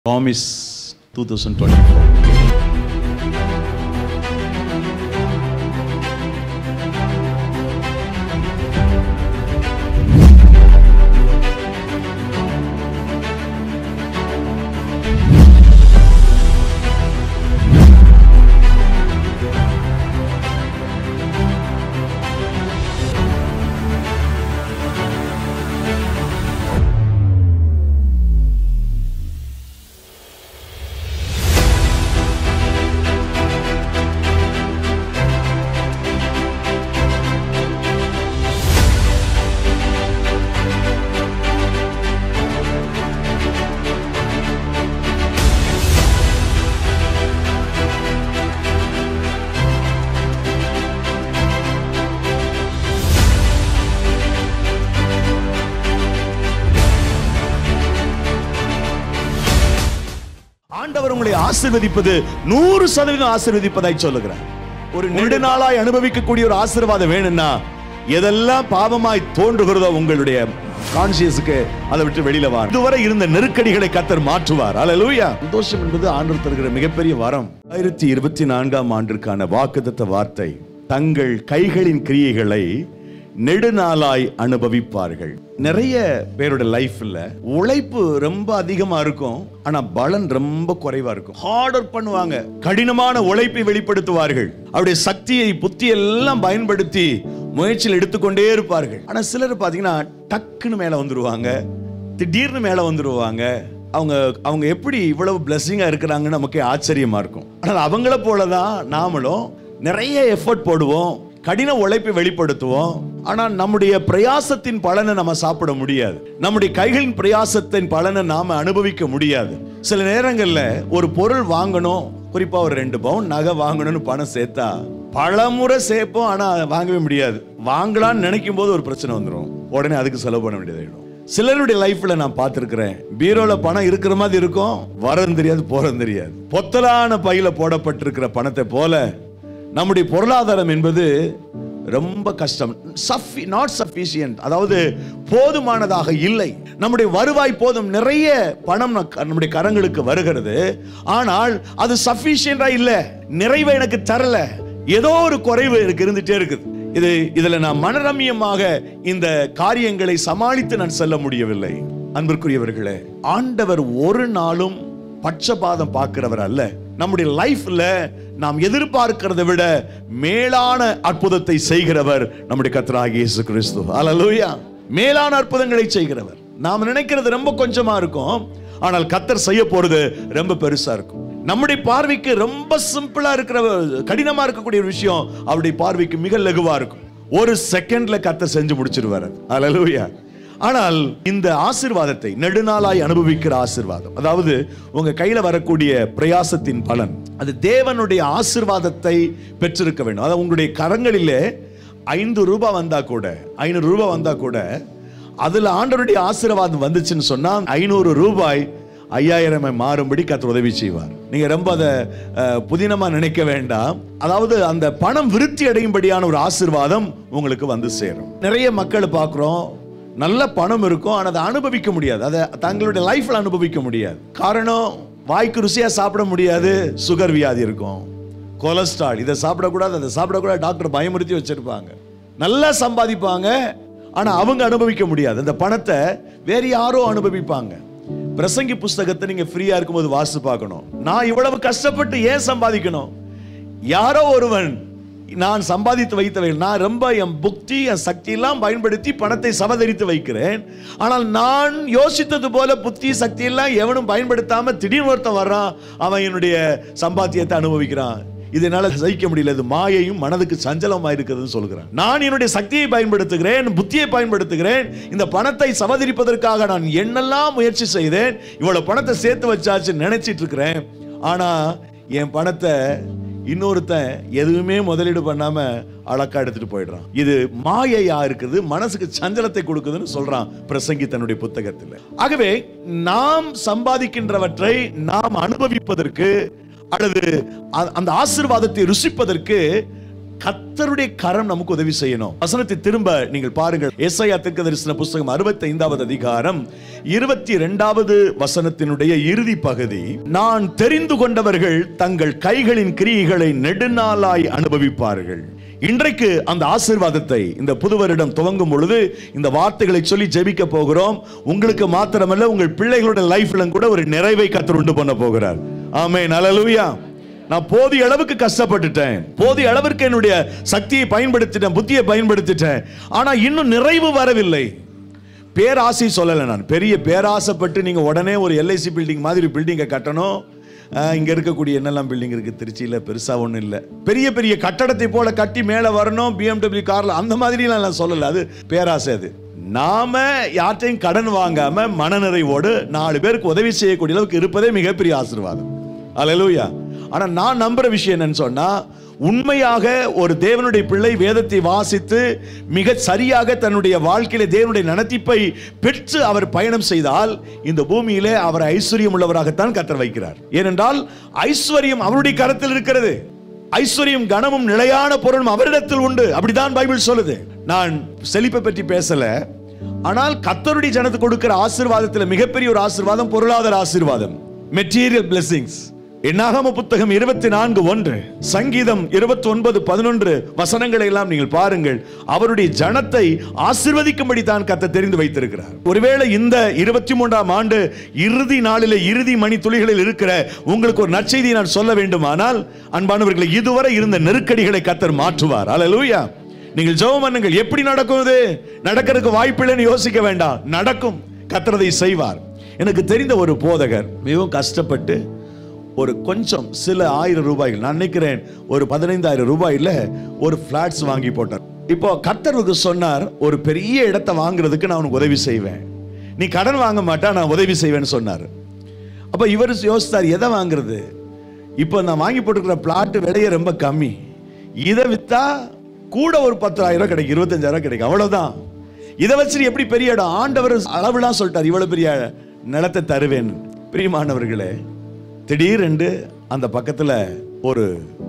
Promise 2024. ஆண்டவர் உங்களை ஆசீர்வதிப்பது நூறு சதவீதம் ஆசீர்வதிப்பதாய் சொல்லுகிறார் ஒரு நெடுநாளாய் அனுபவிக்கக்கூடிய ஒரு ஆசீர்வாதம் வேணும்னா எதெல்லாம் பாவமாய் தோன்றுகிறதோ உங்களுடைய கான்சியஸுக்கு அதை விட்டு வெளியில வா இதுவரை இருந்த நெருக்கடிகளை கத்தர் மாற்றுவார் அல்லேலூயா சந்தோஷம் என்பது ஆண்டவர் தருகிற மிகப்பெரிய வரம் ஆயிரத்தி இருபத்தி நான்காம் ஆண்டிற்கான வாக்குத்தத்த வார்த்தை தங்கள் கைகளின் கிரியைகளை நெடுநாளாய் அனுபவிப்பார்கள் நிறைய பேரோட லைஃப்ல உழைப்பு ரொம்ப அதிகமா இருக்கும் ஆனா பலன் ரொம்ப குறைவா இருக்கும் ஹார்ட் ஒர்க் பண்ணுவாங்க கடினமான உழைப்பை வெளிப்படுத்துவார்கள் அவருடைய சக்தியை புத்தி எல்லாம் பயன்படுத்தி முயற்சியில் எடுத்துக்கொண்டே இருப்பார்கள் ஆனா சிலர் பாத்தீங்கன்னா டக்குன்னு மேல வந்துருவாங்க திடீர்னு மேல வந்துருவாங்க அவங்க அவங்க எப்படி இவ்வளவு பிளஸ்ஸிங்கா இருக்கிறாங்கன்னு நமக்கே ஆச்சரியமா இருக்கும் ஆனால் அவங்கள போலதான் நாமளும் நிறைய எஃபர்ட் போடுவோம் கடின உழைப்பை வெளிப்படுத்துவோம் ஆனா நம்முடைய பிரயாசத்தின் பலனை நம்ம சாப்பிட முடியாது நம்முடைய கைகளின் பிரயாசத்தின் பலனை நாம அனுபவிக்க முடியாது சில நேரங்கள்ல ஒரு பொருள் வாங்கணும் குறிப்பா ஒரு ரெண்டு பவுன் நகை வாங்கணும்னு பணம் சேர்த்தா பலமுறை சேர்ப்போம் ஆனா அதை வாங்கவே முடியாது வாங்கலாம்னு நினைக்கும் போது ஒரு பிரச்சனை வந்துடும் உடனே அதுக்கு செலவு பண்ண வேண்டியதாயிடும் சிலருடைய லைஃப்ல நான் பார்த்திருக்கிறேன் பீரோல பணம் இருக்கிற மாதிரி இருக்கும் வரதும் தெரியாது போறதும் தெரியாது பொத்தலான பையில போடப்பட்டிருக்கிற பணத்தை போல நம்முடைய பொருளாதாரம் என்பது ரொம்ப கஷ்டம் சஃபி நாட் சஃபிஷியன்ட் அதாவது போதுமானதாக இல்லை நம்முடைய வருவாய் போதும் நிறைய பணம் ந- நம்முடைய கரங்களுக்கு வருகிறது ஆனால் அது சஃபிஷியண்டா இல்ல நிறைவை எனக்கு தரல ஏதோ ஒரு குறைவு எனக்கு இருந்துட்டே இருக்குது இது இதுல நான் மனரம்யமாக இந்த காரியங்களை சமாளித்து நான் செல்ல முடியவில்லை அன்பிற்குரியவர்களே ஆண்டவர் ஒரு நாளும் பட்சபாதம் பார்க்கிறவர் அல்ல நம்முடைய லைஃப்ல நாம் எதிர்பார்க்கிறதை விட மேலான அற்புதத்தை செய்கிறவர் நம்முடைய கர்த்தராகிய இயேசு கிறிஸ்து அல்லேலூயா மேலான அற்புதங்களை செய்கிறவர் நாம் நினைக்கிறது ரொம்ப கொஞ்சமா இருக்கும் ஆனால் கத்தர் செய்ய போறது ரொம்ப பெருசா இருக்கும் நம்முடைய பார்வைக்கு ரொம்ப சிம்பிளா இருக்கிற கடினமா இருக்கக்கூடிய ஒரு விஷயம் அவருடைய பார்வைக்கு மிக லகுவா இருக்கும் ஒரு செகண்ட்ல கத்தர் செஞ்சு முடிச்சிருவாரு அல்லேலூயா ஆனால் இந்த ஆசிர்வாதத்தை நெடுநாளாய் அனுபவிக்கிற ஆசிர்வாதம் அதாவது உங்க கையில வரக்கூடிய பிரயாசத்தின் பலன் அது தேவனுடைய ஆசிர்வாதத்தை பெற்றிருக்க வேண்டும் அதாவது உங்களுடைய கரங்களிலே ஐந்து ரூபாய் வந்தா கூட ஐநூறு ரூபாய் வந்தா கூட அதுல ஆண்டவருடைய ஆசீர்வாதம் வந்துச்சுன்னு சொன்னா ஐநூறு ரூபாய் ஐயாயிரம் மாறும்படி கத்தர் உதவி செய்வார் நீங்க ரொம்ப அதை அஹ், புதினமா நினைக்க வேண்டாம் அதாவது அந்த பணம் விருத்தி அடையும்படியான ஒரு ஆசீர்வாதம் உங்களுக்கு வந்து சேரும் நிறைய மக்களை பார்க்குறோம் நல்ல பணம் இருக்கும் ஆனால் அதை அனுபவிக்க முடியாது அதை தங்களுடைய லைஃப்ல அனுபவிக்க முடியாது காரணம் வாய்க்கு ருசியா சாப்பிட முடியாது சுகர் வியாதி இருக்கும் கொலஸ்ட்ரால் இதை சாப்பிடக்கூடாது அதை சாப்பிடக்கூடாது டாக்டர் பயமுறுத்தி வச்சிருப்பாங்க நல்லா சம்பாதிப்பாங்க ஆனா அவங்க அனுபவிக்க முடியாது அந்த பணத்தை வேற யாரோ அனுபவிப்பாங்க பிரசங்கி புஸ்தகத்தை நீங்க ஃப்ரீயா இருக்கும்போது வாசித்து பார்க்கணும் நான் இவ்வளவு கஷ்டப்பட்டு ஏன் சம்பாதிக்கணும் யாரோ ஒருவன் நான் சம்பாதித்து வைத்தவை நான் ரொம்ப என் புக்தி என் சக்தி எல்லாம் பயன்படுத்தி பணத்தை சமதரித்து வைக்கிறேன் ஆனால் நான் யோசித்தது போல புத்தி சக்தி எல்லாம் எவனும் பயன்படுத்தாம திடீர்னு ஒருத்தன் வர்றான் அவன் என்னுடைய சம்பாத்தியத்தை அனுபவிக்கிறான் இது என்னால சகிக்க முடியல இது மாயையும் மனதுக்கு சஞ்சலமா இருக்கிறதுன்னு சொல்கிறான் நான் என்னுடைய சக்தியை பயன்படுத்துகிறேன் புத்தியை பயன்படுத்துகிறேன் இந்த பணத்தை சமதரிப்பதற்காக நான் என்னெல்லாம் முயற்சி செய்தேன் இவ்வளவு பணத்தை சேர்த்து வச்சாச்சு நினைச்சிட்டு இருக்கிறேன் ஆனா என் பணத்தை இன்னொருத்தன் எதுவுமே முதலீடு பண்ணாம அழக்கா எடுத்துட்டு போயிடுறான் இது மாயையா இருக்குது மனசுக்கு சஞ்சலத்தை கொடுக்குதுன்னு சொல்றான் பிரசங்கி தன்னுடைய புத்தகத்தில் ஆகவே நாம் சம்பாதிக்கின்றவற்றை நாம் அனுபவிப்பதற்கு அல்லது அ- அந்த ஆசீர்வாதத்தை ருசிப்பதற்கு கத்தருடைய கரம் நமக்கு உதவி செய்யணும் வசனத்தை திரும்ப நீங்கள் பாருங்கள் எஸ்ஐயா தெற்கு தரிசன புஸ்தகம் அறுபத்தி ஐந்தாவது அதிகாரம் இருபத்தி இரண்டாவது வசனத்தினுடைய இறுதி பகுதி நான் தெரிந்து கொண்டவர்கள் தங்கள் கைகளின் கிரியைகளை நெடுநாளாய் அனுபவிப்பார்கள் இன்றைக்கு அந்த ஆசீர்வாதத்தை இந்த புது வருடம் துவங்கும் பொழுது இந்த வார்த்தைகளை சொல்லி ஜெபிக்க போகிறோம் உங்களுக்கு மாத்திரமல்ல உங்கள் பிள்ளைகளோட லைஃப்ல கூட ஒரு நிறைவை கத்தர் உண்டு பண்ண போகிறார் ஆமே நல்லலுயா நான் போதிய அளவுக்கு கஷ்டப்பட்டுட்டேன் போதிய அளவிற்கு என்னுடைய சக்தியை பயன்படுத்திட்டேன் புத்தியை பயன்படுத்திட்டேன் ஆனா இன்னும் நிறைவு வரவில்லை பேராசை சொல்லலை நான் பெரிய பேராசைப்பட்டு நீங்க உடனே ஒரு எல்ஐசி பில்டிங் மாதிரி பில்டிங்கை கட்டணும் அஹ், இங்க இருக்கக்கூடிய என்னெல்லாம் பில்டிங் இருக்கு திருச்சியில பெருசா ஒண்ணும் இல்லை பெரிய பெரிய கட்டடத்தை போல கட்டி மேலே வரணும் பிஎம்டபிள்யூ கார்ல அந்த மாதிரிலாம் நான் சொல்லலை அது பேராசை அது நாம யார்ட்டையும் கடன் வாங்காம மனநிறைவோடு நாலு பேருக்கு உதவி செய்யக்கூடிய அளவுக்கு இருப்பதே மிகப்பெரிய ஆசீர்வாதம் அல்லேலூயா ஆனா நான் நம்புற விஷயம் என்னன்னு சொன்னா உண்மையாக ஒரு தேவனுடைய பிள்ளை வேதத்தை வாசித்து மிக சரியாக தன்னுடைய வாழ்க்கையில தேவனுடைய நடத்திப்பை பெற்று அவர் பயணம் செய்தால் இந்த பூமியிலே அவர் ஐஸ்வர்யம் உள்ளவராகத்தான் கத்தர் வைக்கிறார் ஏனென்றால் ஐஸ்வர்யம் அவருடைய கரத்தில் இருக்கிறது ஐஸ்வர்யம் கனமும் நிலையான பொருளும் அவரிடத்தில் உண்டு அப்படிதான் பைபிள் சொல்லுது நான் செழிப்பை பற்றி பேசல ஆனால் கத்தருடைய ஜனத்துக்கு கொடுக்கிற ஆசீர்வாதத்தில் மிகப்பெரிய ஒரு ஆசீர்வாதம் பொருளாதார ஆசீர்வாதம் மெட்டீரியல் பிளெஸிங்ஸ் என்னாகம புத்தகம் இருபத்தி நான்கு ஒன்று சங்கீதம் இருபத்தி ஒன்பது பதினொன்று வசனங்களை எல்லாம் நீங்கள் பாருங்கள் அவருடைய ஜனத்தை ஆசிர்வதிக்கும்படி தான் கத்த தெரிந்து வைத்திருக்கிறார் ஒருவேளை இந்த இருபத்தி மூன்றாம் ஆண்டு இறுதி நாளிலே இறுதி மணி துளிகளில் இருக்கிற உங்களுக்கு ஒரு நற்செய்தி நான் சொல்ல வேண்டுமானால் அன்பானவர்களை இதுவரை இருந்த நெருக்கடிகளை கத்தர் மாற்றுவார் அல்லேலூயா நீங்கள் ஜெபம் பண்ணுங்கள் எப்படி நடக்கும் இது நடக்கிறதுக்கு வாய்ப்பில்லைன்னு யோசிக்க வேண்டாம் நடக்கும் கத்தரதை செய்வார் எனக்கு தெரிந்த ஒரு போதகர் மிகவும் கஷ்டப்பட்டு ஒரு கொஞ்சம் சில ஆயிரம் ரூபாய்கள் நான் நினைக்கிறேன் ஒரு பதினைந்தாயிரம் ரூபாயில ஒரு பிளாட்ஸ் வாங்கி போட்டார் இப்போ கத்தருக்கு சொன்னார் ஒரு பெரிய இடத்தை வாங்குறதுக்கு நான் உனக்கு உதவி செய்வேன் நீ கடன் வாங்க மாட்டா நான் உதவி செய்வேன்னு சொன்னார் அப்ப இவர் யோசித்தார் எதை வாங்குறது இப்போ நான் வாங்கி போட்டுக்கிற பிளாட் விலையே ரொம்ப கம்மி இதை வித்தா கூட ஒரு பத்தாயிரம் கிடைக்கும் இருபத்தஞ்சாயிரம் கிடைக்கும் அவ்வளவுதான் இதை வச்சு எப்படி பெரிய இடம் ஆண்டவர் அளவுலாம் சொல்லிட்டார் இவ்வளவு பெரிய நிலத்தை தருவேன் பிரியமானவர்களே திடீரென்று அந்த பக்கத்துல ஒரு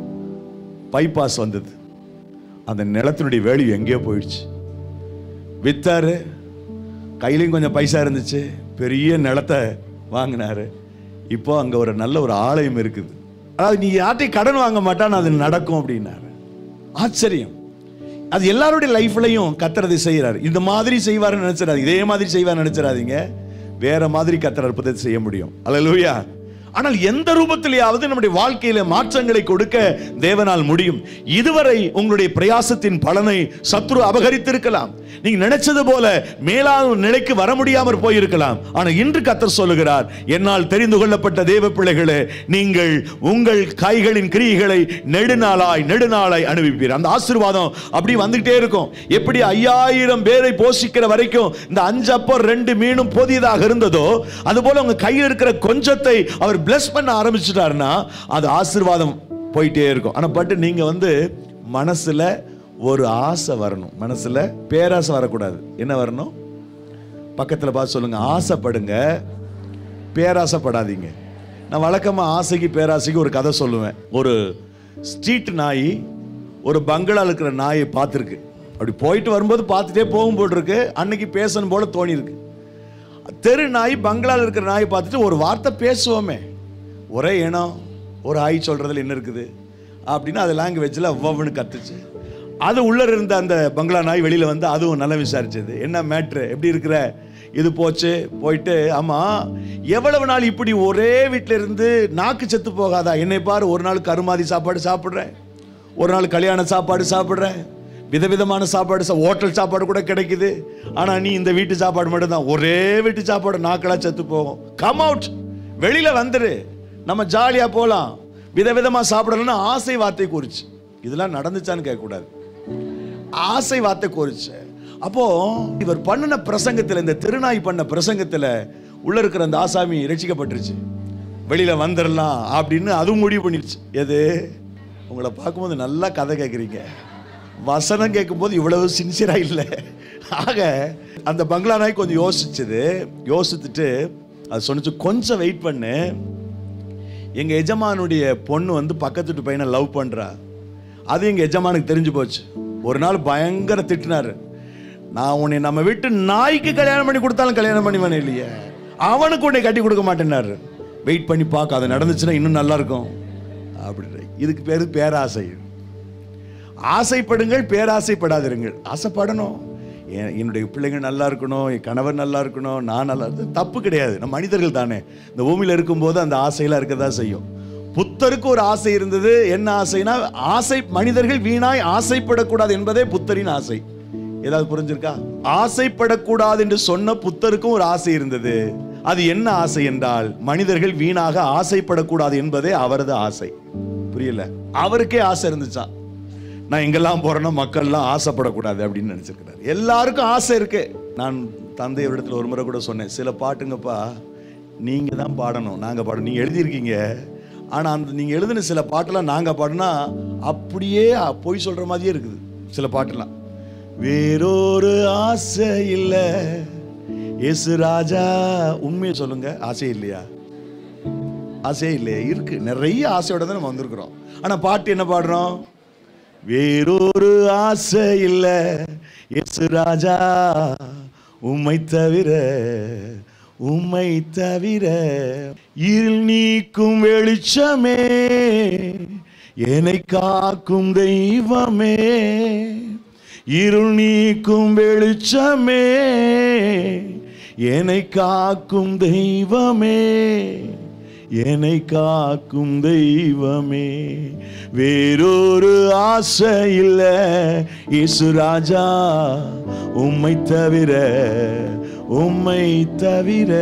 பைபாஸ் வந்தது அந்த நிலத்தினுடைய வேல்யூ எங்கேயோ போயிடுச்சு வித்தாரு கையிலையும் கொஞ்சம் பைசா இருந்துச்சு பெரிய நிலத்தை வாங்கினாரு இப்போ அங்க ஒரு நல்ல ஒரு ஆலயம் இருக்குது அதாவது நீ யார்ட்டையும் கடன் வாங்க மாட்டான் அது நடக்கும் அப்படின்னாரு ஆச்சரியம் அது எல்லாருடைய லைஃப்லையும் கத்துறதை செய்யறாரு இந்த மாதிரி செய்வாருன்னு நினைச்சிடாதீங்க இதே மாதிரி செய்வார் நினைச்சிடாதீங்க வேற மாதிரி கத்தர் அற்புதத்தை செய்ய முடியும் அல்லேலூயா ஆனால் எந்த ரூபத்திலேயாவது நம்முடைய வாழ்க்கையில மாற்றங்களை கொடுக்க தேவனால் முடியும் இதுவரை உங்களுடைய பிரயாசத்தின் பலனை சத்ரு அபகரித்திருக்கலாம் நீங்க நினைச்சது போல மேலான ஒரு நிலைக்கு வர முடியாமற் போயிருக்கலாம் ஆனா இன்று கத்தர் சொல்லுகிறார் என்னால் தெரிந்து கொள்ளப்பட்ட தேவ பிள்ளைகளே நீங்கள் உங்கள் கைகளின் கிரியைகளை நெடுநாளாய் நெடுநாளாய் அனுபவிப்பீர் அந்த ஆசீர்வாதம் அப்படி வந்துகிட்டே இருக்கும் எப்படி ஐயாயிரம் பேரை போஷிக்கிற வரைக்கும் இந்த அஞ்சு அப்போ ரெண்டு மீனும் போதியதாக இருந்ததோ அதுபோல உங்க கையில் இருக்கிற கொஞ்சத்தை அவர் பிளஸ் பண்ண ஆரம்பிச்சிட்டாருன்னா அது ஆசீர்வாதம் போயிட்டே இருக்கும் ஆனா பட் நீங்க வந்து மனசுல ஒரு ஆசை வரணும் மனசுல பேராசை வரக்கூடாது என்ன வரணும் பக்கத்துல பார்த்து சொல்லுங்க ஆசைப்படுங்க பேராசைப்படாதீங்க நான் வழக்கமா ஆசைக்கு பேராசைக்கு ஒரு கதை சொல்லுவேன் ஒரு ஸ்ட்ரீட் நாய் ஒரு பங்களா இருக்கிற நாயை பார்த்துருக்கு அப்படி போயிட்டு வரும்போது பார்த்துட்டே போகும் போல் இருக்கு அன்னைக்கு பேசணும் போல தோணி இருக்கு தெரு நாய் பங்களால இருக்கிற நாயை பார்த்துட்டு ஒரு வார்த்தை பேசுவோமே ஒரே இனம் ஒரு ஆய் சொல்றதுல என்ன இருக்குது அப்படின்னு அது லாங்குவேஜில் அவ்வளவுன்னு கத்துச்சு அது உள்ள இருந்த அந்த பங்களா நாய் வெளியில வந்து அதுவும் நல்லா விசாரிச்சது என்ன மேட்ரு எப்படி இருக்கிற இது போச்சு போயிட்டு ஆமா எவ்வளவு நாள் இப்படி ஒரே வீட்டில இருந்து நாக்கு செத்து போகாதா என்னை பாரு ஒரு நாள் கருமாதி சாப்பாடு சாப்பிட்றேன் ஒரு நாள் கல்யாண சாப்பாடு சாப்பிட்றேன் விதவிதமான சாப்பாடு சா- ஹோட்டல் சாப்பாடு கூட கிடைக்குது ஆனா நீ இந்த வீட்டு சாப்பாடு மட்டும் தான் ஒரே வீட்டு சாப்பாடு நாக்களா செத்து போகும் கம் அவுட் வெளியில வந்துரு நம்ம ஜாலியா போலாம் விதவிதமா சாப்பிடணும்னு ஆசை வார்த்தை கூறிச்சு இதெல்லாம் நடந்துச்சான்னு கேட்கக்கூடாது ஆசை வார்த்தை கூறிச்சு அப்போ இவர் பண்ணின பிரசங்கத்துல இந்த திருநாய் பண்ண பிரசங்கத்துல உள்ள இருக்கிற அந்த ஆசாமி ரட்சிக்கப்பட்டுருச்சு வெளியில வந்துடலாம் அப்படின்னு அதுவும் முடிவு பண்ணிருச்சு எது உங்களை பார்க்கும்போது நல்லா கதை கேட்குறீங்க வசனம் கேட்கும்போது இவ்வளவு சின்சியரா இல்லை ஆக அந்த பங்களா நாய் கொஞ்சம் யோசிச்சது யோசித்துட்டு அது சொன்னிச்சு கொஞ்சம் வெயிட் பண்ணு எங்க எஜமானுடைய பொண்ணு வந்து பக்கத்து வீட்டு பையனை லவ் பண்றா அது எங்க எஜமானுக்கு தெரிஞ்சு போச்சு ஒரு நாள் பயங்கர திட்டினாரு நான் உன்னை நம்ம விட்டு நாய்க்கு கல்யாணம் பண்ணி கொடுத்தாலும் கல்யாணம் பண்ணிவானே இல்லையே அவனுக்கு உன்னை கட்டி கொடுக்க மாட்டேன்னாரு வெயிட் பண்ணி பார்க்க அது நடந்துச்சுன்னா இன்னும் நல்லா இருக்கும் அப்படி இதுக்கு பேரு பேராசை ஆசைப்படுங்கள் பேராசைப்படாதிருங்கள் ஆசைப்படணும் என் என்னுடைய பிள்ளைங்க நல்லா இருக்கணும் என் கணவர் நல்லா இருக்கணும் நான் நல்லா இருக்கணும் தப்பு கிடையாது நம்ம மனிதர்கள் தானே இந்த பூமியில் இருக்கும்போது அந்த ஆசையெல்லாம் இருக்க தான் செய்யும் புத்தருக்கு ஒரு ஆசை இருந்தது என்ன ஆசைனா ஆசை மனிதர்கள் வீணாய் ஆசைப்படக்கூடாது என்பதே புத்தரின் ஆசை ஏதாவது புரிஞ்சிருக்கா ஆசைப்படக்கூடாது என்று சொன்ன புத்தருக்கும் ஒரு ஆசை இருந்தது அது என்ன ஆசை என்றால் மனிதர்கள் வீணாக ஆசைப்படக்கூடாது என்பதே அவரது ஆசை புரியல அவருக்கே ஆசை இருந்துச்சான் நான் எங்கெல்லாம் போறேனோ மக்கள்லாம் ஆசைப்படக்கூடாது அப்படின்னு நினைச்சிருக்கிறார் எல்லாருக்கும் ஆசை இருக்கு நான் தந்தை இடத்துல ஒரு முறை கூட சொன்னேன் சில பாட்டுங்கப்பா நீங்க தான் பாடணும் நாங்க பாடணும் நீங்க எழுதியிருக்கீங்க ஆனா அந்த நீங்க எழுதின சில பாட்டெல்லாம் நாங்க பாடினா அப்படியே பொய் சொல்ற மாதிரியே இருக்குது சில பாட்டெல்லாம் வேறொரு ஆசை இல்ல இயேசு ராஜா உண்மையை சொல்லுங்க ஆசை இல்லையா ஆசையே இல்லையா இருக்கு நிறைய ஆசையோட தான் நம்ம வந்திருக்கிறோம் ஆனா பாட்டு என்ன பாடுறோம் வேறொரு ஆசை இல்ல இயேசு ராஜா உம்மை தவிர உம்மை தவிர இருள் நீக்கும் வெளிச்சமே என்னை காக்கும் தெய்வமே இருள் நீக்கும் வெளிச்சமே என்னை காக்கும் தெய்வமே என்னை காக்கும் தெய்வமே வேறொரு ஆசை இல்ல இயேசு ராஜா உம்மை தவிர உம்மை தவிர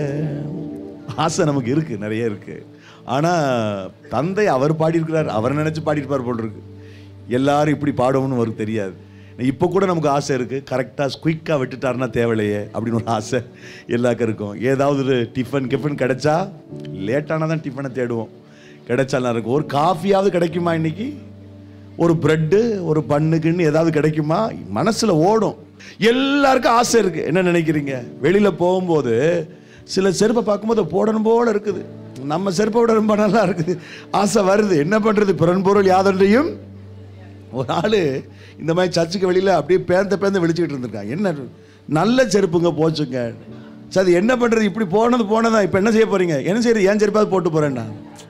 ஆசை நமக்கு இருக்கு நிறைய இருக்கு ஆனா தந்தை அவர் பாடியிருக்கிறார் அவர் நினைச்சு பாடியிருப்பார் போல் இருக்கு எல்லாரும் இப்படி பாடுவோம்னு அவருக்கு தெரியாது இப்போ கூட நமக்கு ஆசை இருக்குது கரெக்டாக குயிக்காக விட்டுட்டாருன்னா தேவையில்லையே அப்படின்னு ஒரு ஆசை எல்லாருக்கும் இருக்கும் ஏதாவது ஒரு டிஃபன் கிஃபன் கிடைச்சா லேட்டானா தான் டிஃபனை தேடுவோம் கிடைச்சாலாம் இருக்கும் ஒரு காஃபியாவது கிடைக்குமா இன்னைக்கு ஒரு பிரெட்டு ஒரு பண்ணுக்குன்னு ஏதாவது கிடைக்குமா மனசில் ஓடும் எல்லாருக்கும் ஆசை இருக்கு என்ன நினைக்கிறீங்க வெளியில் போகும்போது சில செருப்பை பார்க்கும்போது போடணும் போல இருக்குது நம்ம செருப்பை விட ரொம்ப நல்லா இருக்குது ஆசை வருது என்ன பண்ணுறது பிறன்பொருள் யாதொன்றையும் ஒரு ஆள் இந்த மாதிரி சர்ச்சுக்கு வெளியில் அப்படியே பேர்ந்த பேர்ந்து வெளிச்சுக்கிட்டு இருந்திருக்கான் என்ன நல்ல செருப்புங்க போச்சுங்க சரி என்ன பண்ணுறது இப்படி போனது போனதா இப்போ என்ன செய்ய போறீங்க என்ன செய்யறது ஏன் செருப்பாவது போட்டு போறேன்னா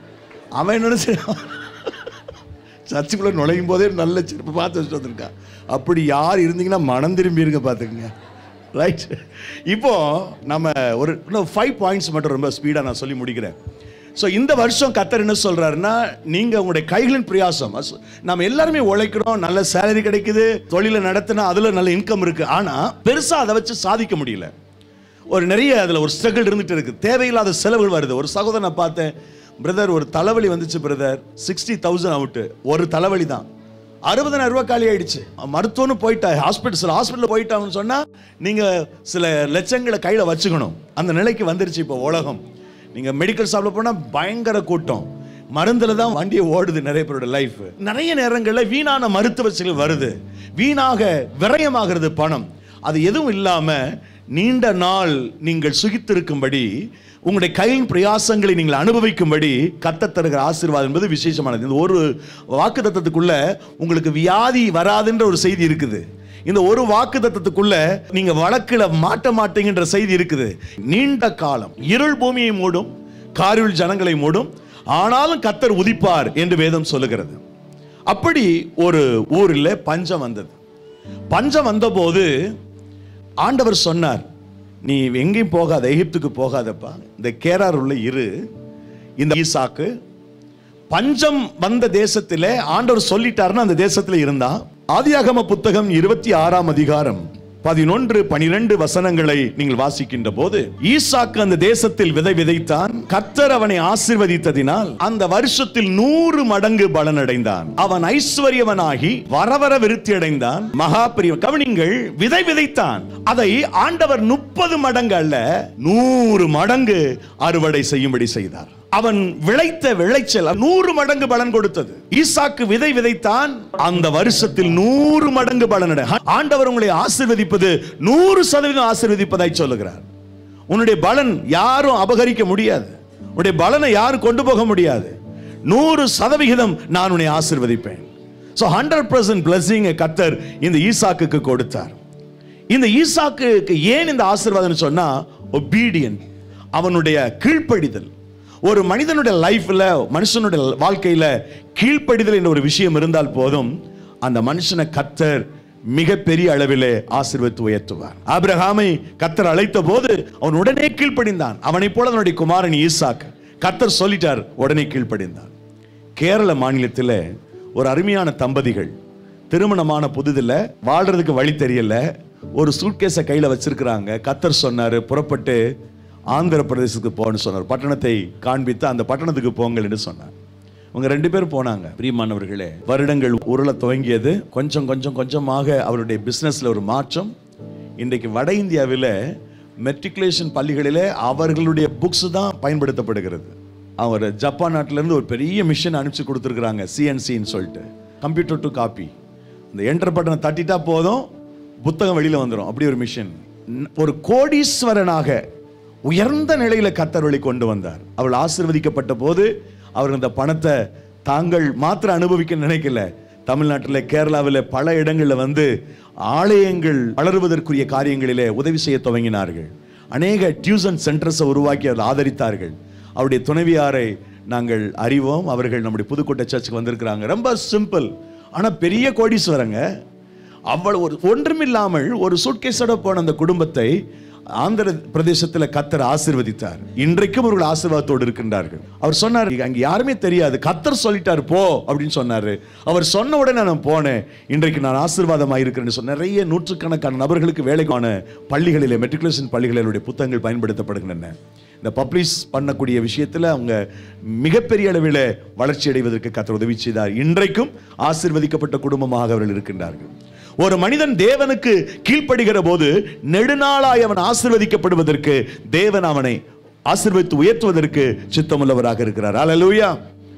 அவன் என்ன செய்வான் சர்ச்சுக்குள்ளே நுழையும் போதே நல்ல செருப்பு பார்த்து வச்சுட்டு வந்திருக்கான் அப்படி யார் இருந்தீங்கன்னா மனம் திரும்பி இருங்க பார்த்துக்குங்க ரைட் இப்போ நம்ம ஒரு இன்னும் ஃபைவ் பாயிண்ட்ஸ் மட்டும் ரொம்ப ஸ்பீடாக நான் சொல்லி முடிக்கிறேன் ஸோ இந்த வருஷம் கத்தர் என்ன சொல்றாருன்னா நீங்க உங்களுடைய கைகளின் பிரயாசம் அஸ்- நம்ம எல்லாருமே உழைக்கிறோம் நல்ல சேலரி கிடைக்குது தொழிலை நடத்தினா அதுல நல்ல இன்கம் இருக்கு ஆனா பெருசா அதை வச்சு சாதிக்க முடியல ஒரு நிறைய அதில் ஒரு ஸ்ட்ரகிள் இருந்துட்டு இருக்கு தேவையில்லாத செலவுகள் வருது ஒரு சகோதரனை பார்த்தேன் பிரதர் ஒரு தலைவலி வந்துச்சு பிரதர் சிக்ஸ்டி தௌசண்ட் அவுட்டு ஒரு தலைவலி தான் அறுபதனாயிரம் ரூபாய் காலி ஆயிடுச்சு மருத்துவம்னு போயிட்டா ஹாஸ்பிட்டல் சில ஹாஸ்பிட்டல் போயிட்டாங்கன்னு சொன்னா நீங்க சில லட்சங்களை கையில வச்சுக்கணும் அந்த நிலைக்கு வந்துருச்சு இப்போ உலகம் நீங்க மெடிக்கல் ஷாப்ல போனா பயங்கர கூட்டம் மருந்துல தான் வண்டியை ஓடுது நிறைய பேரோட லைஃப் நிறைய நேரங்கள்ல வீணான மருத்துவ செலவு வருது வீணாக விரயமாகிறது பணம் அது எதுவும் இல்லாம நீண்ட நாள் நீங்கள் சுகித்திருக்கும்படி உங்களுடைய கையின் பிரயாசங்களை நீங்கள் அனுபவிக்கும்படி கத்தத் தருகிற ஆசீர்வாதம் என்பது விசேஷமானது இந்த ஒரு வாக்கு தத்தத்துக்குள்ள உங்களுக்கு வியாதி வராதுன்ற ஒரு செய்தி இருக்குது இந்த ஒரு வாக்கு தத்தத்துக்குள்ள நீங்க வழக்குல மாட்ட மாட்டீங்கன்ற செய்தி இருக்குது நீண்ட காலம் இருள் பூமியை மூடும் காரிருள் ஜனங்களை மூடும் ஆனாலும் கத்தர் உதிப்பார் என்று வேதம் சொல்லுகிறது அப்படி ஒரு ஊரில் பஞ்சம் வந்தது பஞ்சம் வந்தபோது ஆண்டவர் சொன்னார் நீ எங்கேயும் போகாத எகிப்துக்கு போகாதப்பா இந்த கேரார் உள்ள இரு இந்த ஈசாக்கு பஞ்சம் வந்த தேசத்திலே ஆண்டவர் சொல்லிட்டாருன்னா அந்த தேசத்துல இருந்தான் ஆதியாகம புத்தகம் இருபத்தி ஆறாம் அதிகாரம் பதினொன்று பனிரெண்டு வசனங்களை நீங்கள் வாசிக்கின்ற போது ஈசாக்கு அந்த தேசத்தில் விதை விதைத்தான் கர்த்தர் அவனை ஆசீர்வதித்ததினால் அந்த வருஷத்தில் நூறு மடங்கு பலனடைந்தான் அவன் ஐஸ்வர்யவனாகி வரவர விருத்தி அடைந்தான் மகா பெரிய கவனிங்கள் விதை விதைத்தான் அதை ஆண்டவர் முப்பது மடங்கு அல்ல நூறு மடங்கு அறுவடை செய்யும்படி செய்தார் அவன் விளைத்த விளைச்சல் நூறு மடங்கு பலன் கொடுத்தது ஈசாக்கு விதை விதைத்தான் அந்த வருஷத்தில் நூறு மடங்கு பலன் அடை- ஆண்டவர் உங்களை ஆசீர்வதிப்பது நூறு சதவீதம் ஆசீர்வதிப்பதாய் சொல்லுகிறார் உன்னுடைய பலன் யாரும் அபகரிக்க முடியாது உன்னுடைய பலனை யாரும் கொண்டு போக முடியாது நூறு சதவிகிதம் நான் உன்னை ஆசீர்வதிப்பேன் ஸோ ஹண்ட்ரட் பர்சன்ட் பிளஸிங் கத்தர் இந்த ஈசாக்குக்கு கொடுத்தார் இந்த ஈசாக்குக்கு ஏன் இந்த ஆசீர்வாதம் சொன்னா ஒபீடியன் அவனுடைய கீழ்ப்படிதல் ஒரு மனிதனுடைய லைஃப்ல மனுஷனுடைய வாழ்க்கையில கீழ்ப்படிதல் என்ற ஒரு விஷயம் இருந்தால் போதும் அந்த மனுஷனை கத்தர் மிகப்பெரிய அளவிலே ஆசீர்வதித்து உயர்த்துவார் ஆபிரகாமை கத்தர் அழைத்த போது அவன் உடனே கீழ்ப்படிந்தான் அவனைப் போல அவனுடைய குமாரன் ஈசாக் கத்தர் சொல்லிட்டார் உடனே கீழ்ப்படிந்தான் கேரள மாநிலத்தில் ஒரு அருமையான தம்பதிகள் திருமணமான புதுதில் வாழ்றதுக்கு வழி தெரியல ஒரு சூட்கேஸை கையில் வச்சிருக்கிறாங்க கத்தர் சொன்னார் புறப்பட்டு ஆந்திர பிரதேசத்துக்கு போன்னு சொன்னார் பட்டணத்தை காண்பித்து அந்த பட்டணத்துக்கு போங்கள் என்று சொன்னார் அவங்க ரெண்டு பேரும் போனாங்க பிரியமானவர்களே வருடங்கள் உருள துவங்கியது கொஞ்சம் கொஞ்சம் கொஞ்சமாக அவருடைய பிசினஸ்ல ஒரு மாற்றம் இன்றைக்கு வட இந்தியாவில் மெட்ரிகுலேஷன் பள்ளிகளிலே அவர்களுடைய புக்ஸ் தான் பயன்படுத்தப்படுகிறது அவர் ஜப்பான் நாட்டிலேருந்து ஒரு பெரிய மிஷின் அனுப்பிச்சு கொடுத்துருக்குறாங்க சிஎன்சின்னு சொல்லிட்டு கம்ப்யூட்டர் டு காப்பி இந்த என்டர் பட்டனை தட்டிட்டா போதும் புத்தகம் வெளியில் வந்துடும் அப்படி ஒரு மிஷின் ஒரு கோடீஸ்வரனாக உயர்ந்த நிலையில கத்தர்வழி கொண்டு வந்தார் அவள் ஆசீர்வதிக்கப்பட்ட போது அவர் இந்த பணத்தை தாங்கள் மாத்திரம் அனுபவிக்க நினைக்கல தமிழ்நாட்டில் கேரளாவில் பல இடங்களில் வந்து ஆலயங்கள் வளருவதற்குரிய காரியங்களிலே உதவி செய்ய துவங்கினார்கள் அநேக டியூசன் சென்டர்ஸை உருவாக்கி அதில் ஆதரித்தார்கள் அவருடைய துணைவியாரை நாங்கள் அறிவோம் அவர்கள் நம்முடைய புதுக்கோட்டை சர்ச்சுக்கு வந்திருக்கிறாங்க ரொம்ப சிம்பிள் ஆனால் பெரிய கோடீஸ்வரங்க அவ்வளவு ஒரு ஒன்றுமில்லாமல் ஒரு சூட்கேஸோட போன அந்த குடும்பத்தை ஆந்திர பிரதேசத்தில் கத்தர் ஆசீர்வதித்தார் இன்றைக்கும் அவர்கள் ஆசீர்வாதத்தோடு இருக்கின்றார்கள் அவர் சொன்னார் அங்க யாருமே தெரியாது கத்தர் சொல்லிட்டார் போ அப்படின்னு சொன்னாரு அவர் சொன்ன உடனே நான் போனேன் இன்றைக்கு நான் ஆசீர்வாதமாக இருக்கிறேன்னு சொன்ன நிறைய நூற்றுக்கணக்கான நபர்களுக்கு வேலைக்கான பள்ளிகளிலே மெட்ரிகுலேஷன் பள்ளிகளில் என்னுடைய புத்தகங்கள் பயன்படுத்தப்படுகின்றன இந்த பப்ளிஷ் பண்ணக்கூடிய விஷயத்தில் அவங்க மிகப்பெரிய அளவில் வளர்ச்சி அடைவதற்கு கத்தர் உதவி செய்தார் இன்றைக்கும் ஆசீர்வதிக்கப்பட்ட குடும்பமாக அவர்கள் இருக்கின்றார்கள் ஒரு மனிதன் தேவனுக்கு கீழ்ப்படுகிற போது நெடுநாளாய் அவன் ஆசீர்வதிக்கப்படுவதற்கு தேவன் அவனை ஆசீர்வதித்து உயர்த்துவதற்கு சித்தமுள்ளவராக இருக்கிறார் அல்லேலூயா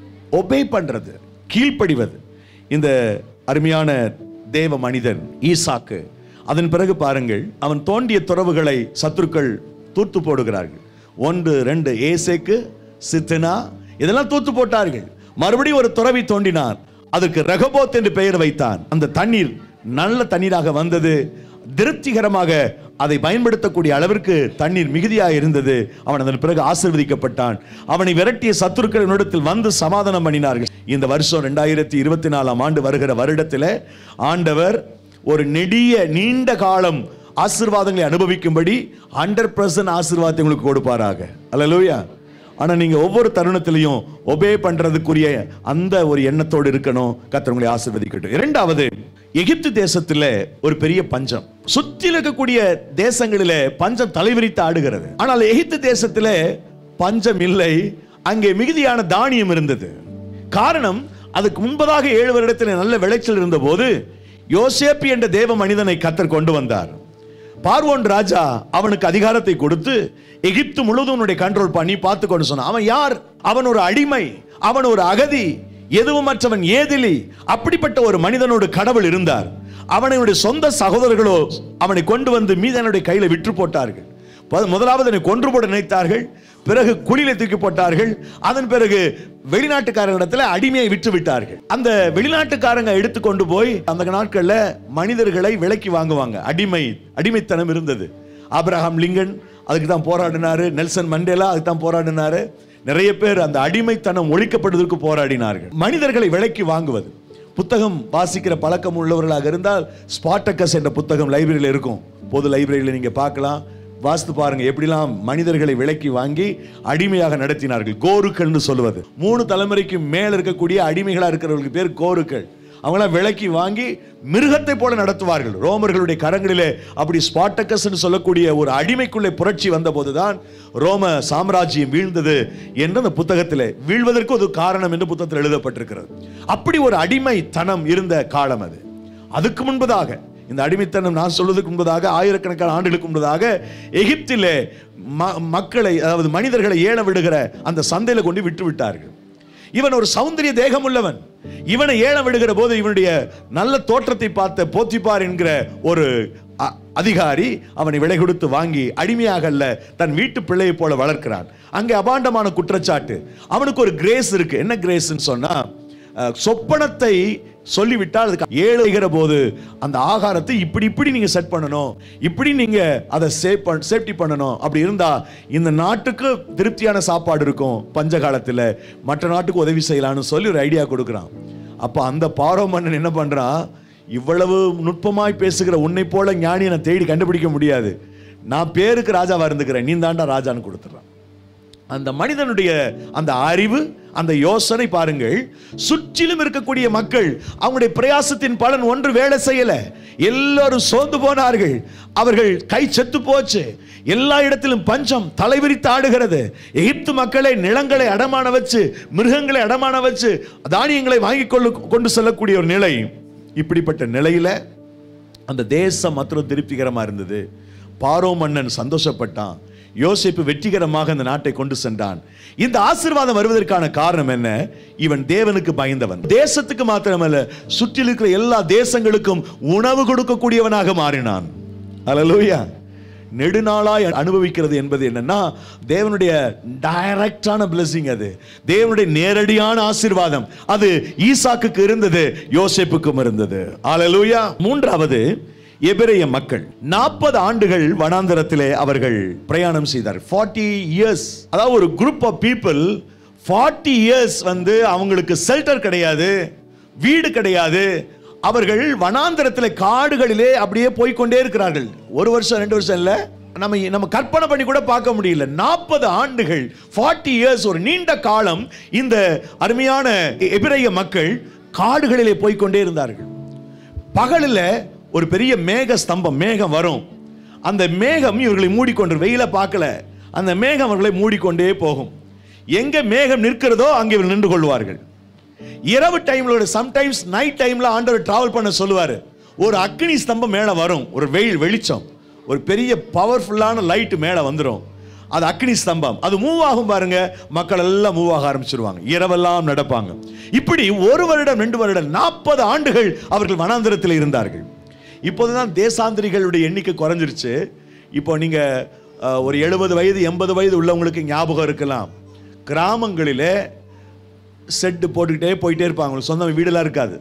ஒபே பண்றது கீழ்ப்படிவது இந்த அருமையான தேவ மனிதன் ஈசாக்கு அதன் பிறகு பாருங்கள் அவன் தோண்டிய துறவுகளை சத்துருக்கள் தூர்த்து போடுகிறார்கள் ஒன்று ரெண்டு ஏசேக்கு சித்தனா இதெல்லாம் தூத்து போட்டார்கள் மறுபடியும் ஒரு துறவி தோண்டினார் அதற்கு ரகபோத் என்று பெயர் வைத்தான் அந்த தண்ணீர் நல்ல தண்ணீராக வந்தது திருப்திகரமாக அதை பயன்படுத்தக்கூடிய அளவிற்கு தண்ணீர் மிகுதியாக இருந்தது அவன் அதன் பிறகு ஆசீர்வதிக்கப்பட்டான் அவனை விரட்டிய சத்துருக்கள் என்னிடத்தில் வந்து சமாதானம் பண்ணினார்கள் இந்த வருஷம் ரெண்டாயிரத்தி இருபத்தி நாலாம் ஆண்டு வருகிற வருடத்தில் ஆண்டவர் ஒரு நெடிய நீண்ட காலம் ஆசீர்வாதங்களை அனுபவிக்கும்படி ஹண்ட்ரட் பர்சன்ட் ஆசீர்வாதத்தை உங்களுக்கு கொடுப்பாராக அல்லேலூயா ஆனா நீங்க ஒவ்வொரு தருணத்திலையும் ஒபே பண்றதுக்குரிய அந்த ஒரு எண்ணத்தோடு இருக்கணும் கர்த்தர் உங்களை ஆசீர்வதிக்கட்டும் இரண்டாவது எகிப்து தேசத்துல ஒரு பெரிய பஞ்சம் சுற்றி இருக்கக்கூடிய தேசங்களில பஞ்சம் தலைவிரித்து ஆடுகிறது ஆனால் எகிப்து தேசத்துல பஞ்சம் இல்லை அங்கே மிகுதியான தானியம் இருந்தது காரணம் அதுக்கு முன்பதாக ஏழு வருடத்தில் நல்ல விளைச்சல் இருந்தபோது யோசேப்பு என்ற தேவ மனிதனை கத்தர் கொண்டு வந்தார் பார்வோன் ராஜா அவனுக்கு அதிகாரத்தை கொடுத்து எகிப்து முழுவதும் உன்னுடைய கண்ட்ரோல் பண்ணி பார்த்து கொண்டு சொன்னான் அவன் யார் அவன் ஒரு அடிமை அவன் ஒரு அகதி எதுவுமற்றவன் ஏதிலி அப்படிப்பட்ட ஒரு மனிதனோடு கடவுள் இருந்தார் அவனுடைய சொந்த சகோதரர்களோ அவனை கொண்டு வந்து மீதனுடைய கையில விற்று போட்டார்கள் ப- முதலாவது என்னை கொன்று போட நினைத்தார்கள் பிறகு குழியில தூக்கி போட்டார்கள் அதன் பிறகு வெளிநாட்டுக்காரர்களிடத்துல அடிமையை விற்று விட்டார்கள் அந்த வெளிநாட்டுக்காரங்க எடுத்து கொண்டு போய் அந்த நாட்கள்ல மனிதர்களை விலைக்கு வாங்குவாங்க அடிமை அடிமைத்தனம் இருந்தது ஆபிரகாம் லிங்கன் அதுக்கு தான் போராடினாரு நெல்சன் மண்டேலா அதுக்கு தான் போராடினாரு நிறைய பேர் அந்த அடிமைத்தனம் ஒழிக்கப்படுவதற்கு போராடினார்கள் மனிதர்களை விலைக்கு வாங்குவது புத்தகம் வாசிக்கிற பழக்கம் உள்ளவர்களாக இருந்தால் ஸ்பாட்டக்கஸ் என்ற புத்தகம் லைப்ரரியில் இருக்கும் பொது லைப்ரரியில் நீங்க பார்க்கலாம் வாஸ்து பாருங்க எப்படிலாம் மனிதர்களை விலைக்கு வாங்கி அடிமையாக நடத்தினார்கள் கோருக்கள்னு சொல்லுவது மூணு தலைமுறைக்கு மேல இருக்கக்கூடிய அடிமைகளா இருக்கிறவர்களுக்கு பேர் கோருக்கள் அவங்களாம் விலைக்கு வாங்கி மிருகத்தை போல நடத்துவார்கள் ரோமர்களுடைய கரங்களிலே அப்படி ஸ்பாட்டக்கஸ்ன்னு சொல்லக்கூடிய ஒரு அடிமைக்குள்ளே புரட்சி வந்தபோதுதான் ரோம சாம்ராஜ்யம் வீழ்ந்தது என்று அந்த புத்தகத்திலே வீழ்வதற்கு ஒரு காரணம் என்று புத்தகத்தில் எழுதப்பட்டிருக்கிறது அப்படி ஒரு அடிமைத்தனம் இருந்த காலம் அது அதுக்கு முன்பதாக இந்த அடிமைத்தனம் நான் சொல்வதற்கு முன்பதாக ஆயிரக்கணக்கான ஆண்டுகளுக்கு முன்பதாக எகிப்திலே ம- மக்களை அதாவது மனிதர்களை ஏல விடுகிற அந்த சந்தையில கொண்டு விட்டு விட்டார்கள் இவன் ஒரு சௌந்தரிய தேகம் உள்ளவன் இவனை ஏலம் விடுகிற போது இவனுடைய நல்ல தோற்றத்தை பார்த்த போத்திப்பார் என்கிற ஒரு அ- அதிகாரி அவனை விலை கொடுத்து வாங்கி அடிமையாக அல்ல தன் வீட்டு பிள்ளையை போல வளர்க்கிறான் அங்கே அபாண்டமான குற்றச்சாட்டு அவனுக்கு ஒரு கிரேஸ் இருக்கு என்ன கிரேஸ்ன்னு சொன்னா அஹ், சொப்பனத்தை சொல்லிவிட்டால் அதுக்கு ஏழைகிற போது அந்த ஆகாரத்தை இப்படி இப்படி நீங்க செட் பண்ணணும் இப்படி நீங்க அதை சேவ் பண்ண சேஃப்டி பண்ணணும் அப்படி இருந்தா இந்த நாட்டுக்கு திருப்தியான சாப்பாடு இருக்கும் பஞ்ச காலத்துல மற்ற நாட்டுக்கு உதவி செய்யலாம்னு சொல்லி ஒரு ஐடியா கொடுக்குறான் அப்ப அந்த பாரோ மன்னன் என்ன பண்றான் இவ்வளவு நுட்பமாய் பேசுகிற உன்னை போல ஞானியை நான் தேடி கண்டுபிடிக்க முடியாது நான் பேருக்கு ராஜாவா இருந்துக்கிறேன் நீ தாண்டா ராஜான்னு கொடுத்துறான் அந்த மனிதனுடைய அந்த அறிவு அந்த யோசனை பாருங்கள் சுற்றிலும் இருக்கக்கூடிய மக்கள் அவங்களுடைய பிரயாசத்தின் பலன் ஒன்று வேலை செய்யல எல்லாரும் சோர்ந்து போனார்கள் அவர்கள் கை செத்து போச்சு எல்லா இடத்திலும் பஞ்சம் தலைவிரித்து ஆடுகிறது எகிப்து மக்களை நிலங்களை அடமான வச்சு மிருகங்களை அடமான வச்சு தானியங்களை வாங்கி கொள்ளு கொண்டு செல்லக்கூடிய ஒரு நிலை இப்படிப்பட்ட நிலையில அந்த தேசம் மாத்திரம் திருப்திகரமா இருந்தது பாரோ மன்னன் சந்தோஷப்பட்டான் யோசிப்பு வெற்றிகரமாக அந்த நாட்டை கொண்டு சென்றான் இந்த ஆசீர்வாதம் வருவதற்கான காரணம் என்ன இவன் தேவனுக்கு பயந்தவன் தேசத்துக்கு மாத்திரமல்ல சுற்றில் இருக்கிற எல்லா தேசங்களுக்கும் உணவு கொடுக்கக்கூடியவனாக மாறினான் அல்லேலூயா நெடுநாளாய் அனுபவிக்கிறது என்பது என்னன்னா தேவனுடைய டைரக்டான blessing அது தேவனுடைய நேரடியான ஆசீர்வாதம் அது ஈசாக்குக்கு இருந்தது யோசேப்புக்கும் இருந்தது அல்லேலூயா மூன்றாவது எபிரேய மக்கள் நாற்பது ஆண்டுகள் வனாந்தரத்திலே அவர்கள் பிரயாணம் செய்தார் ஃபார்ட்டி இயர்ஸ் அதாவது ஒரு group of people forty years வந்து அவங்களுக்கு ஷெல்டர் கிடையாது வீடு கிடையாது அவர்கள் வனாந்தரத்தில் காடுகளிலே அப்படியே போய்க்கொண்டே இருக்கிறார்கள் ஒரு வருஷம் ரெண்டு வருஷம் இல்ல நம்ம நம்ம கற்பனை பண்ணி கூட பார்க்க முடியல நாற்பது ஆண்டுகள் ஃபார்ட்டி இயர்ஸ் ஒரு நீண்ட காலம் இந்த அருமையான எபிரேய மக்கள் காடுகளிலே போய்க்கொண்டே இருந்தார்கள் பகலில் ஒரு பெரிய மேக ஸ்தம்பம் மேகம் வரும் அந்த மேகம் இவர்களை மூடிக்கொண்டு வெயில பார்க்கல அந்த மேகம் அவர்களை மூடிக்கொண்டே போகும் எங்க மேகம் நிற்கிறதோ அங்கே இவர்கள் நின்று கொள்வார்கள் இரவு டைம்ல சம்டைம்ஸ் நைட் டைம்ல ஆண்டவர் டிராவல் பண்ண சொல்லுவாரு ஒரு அக்னி ஸ்தம்பம் மேல வரும் ஒரு வெயில் வெளிச்சம் ஒரு பெரிய பவர்ஃபுல்லான லைட் மேல வந்துடும் அது அக்னி ஸ்தம்பம் அது மூவ் ஆகும் பாருங்க மக்கள் எல்லாம் மூவ் ஆக ஆரம்பிச்சிருவாங்க இரவெல்லாம் நடப்பாங்க இப்படி ஒரு வருடம் ரெண்டு வருடம் நாற்பது ஆண்டுகள் அவர்கள் வனாந்திரத்தில் இருந்தார்கள் இப்போதுதான் தேசாந்திரிகளுடைய எண்ணிக்கை குறைஞ்சிருச்சு இப்போ நீங்க அஹ், ஒரு எழுபது வயது எண்பது வயது உள்ளவங்களுக்கு ஞாபகம் இருக்கலாம் கிராமங்களிலே செட்டு போட்டுக்கிட்டே போயிட்டே இருப்பாங்க அவங்களுக்கு சொந்த வீடெல்லாம் இருக்காது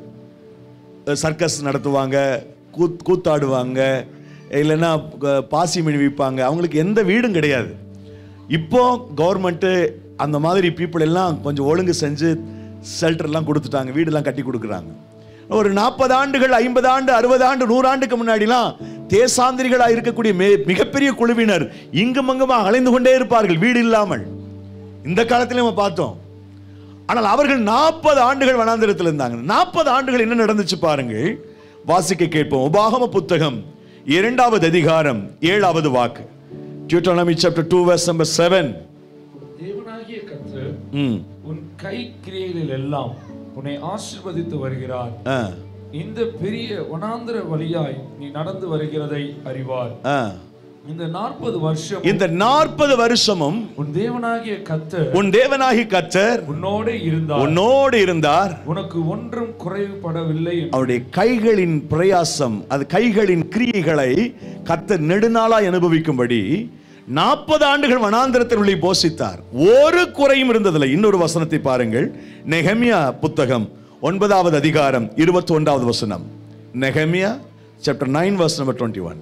சர்க்கஸ் நடத்துவாங்க கூத் கூத்தாடுவாங்க இல்லைன்னா க- பாசி மீன் விற்பாங்க அவங்களுக்கு எந்த வீடும் கிடையாது இப்போ கவர்மெண்ட்டு அந்த மாதிரி பீப்புள் எல்லாம் கொஞ்சம் ஒழுங்கு செஞ்சு ஷெல்டர்லாம் கொடுத்துட்டாங்க வீடெல்லாம் கட்டி கொடுக்குறாங்க ஒரு நாற்பது ஆண்டுகள் ஐம்பது ஆண்டு அறுபது ஆண்டு நூறு ஆண்டுக்கு முன்னாடிலாம் தேசாந்திரிகளாக இருக்கக்கூடிய மே- மிகப்பெரிய குழுவினர் இங்கும் அங்குமா அலைந்து கொண்டே இருப்பார்கள் வீடு இல்லாமல் இந்த காலத்திலே நம்ம பார்த்தோம் ஆனால் அவர்கள் நாற்பது ஆண்டுகள் வனாந்திரத்தில் இருந்தாங்க நாற்பது ஆண்டுகள் என்ன நடந்துச்சு பாருங்கள் வாசிக்க கேட்போம் உபாகம புத்தகம் இரண்டாவது அதிகாரம் ஏழாவது வாக்கு Deuteronomy chapter two verse number seven தேவனாகிய கர்த்தர் ம் உன் கை கிரியைகளில் எல்லாம் உன்னை ஆசீர்வதித்து வருகிறார் ஆ இந்த பெரிய வனாந்தர வழியாய் நீ நடந்து வருகிறதை அறிவார் ஆ இந்த நாற்பது வருஷம் இந்த நாற்பது வருஷமும் உன் தேவனாகிய கர்த்தர் உன் தேவனாகி கர்த்தர் உன்னோடு இருந்தார் உன்னோடு இருந்தார் உனக்கு ஒன்றும் குறைவுபடவில்லை என்று அவருடைய கைகளின் பிரயாசம் அது கைகளின் கிரியைகளை கத்த நெடுநாளாய் அனுபவிக்கும்படி நாற்பது ஆண்டுகள் வனாந்திரத்தில் உள்ளே போஷித்தார் ஒரு குறையும் இருந்ததில்லை இன்னொரு வசனத்தை பாருங்கள் நெகமியா புத்தகம் ஒன்பதாவது அதிகாரம் இருபத்தி ஒன்றாவது வசனம் நெகமியா chapter nine verse number twenty one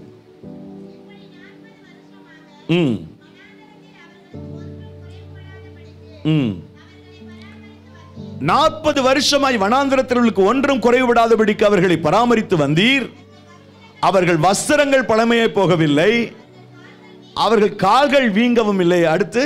ம் ம் நாற்பது வருஷமாய் வனாந்திரத்திற்கு ஒன்றும் குறைவிடாதபடிக்கு அவர்களை பராமரித்து வந்தீர் அவர்கள் வஸ்திரங்கள் பழமையே போகவில்லை அவர்கள் கால்கள் வீங்கவும் இல்லை அடுத்து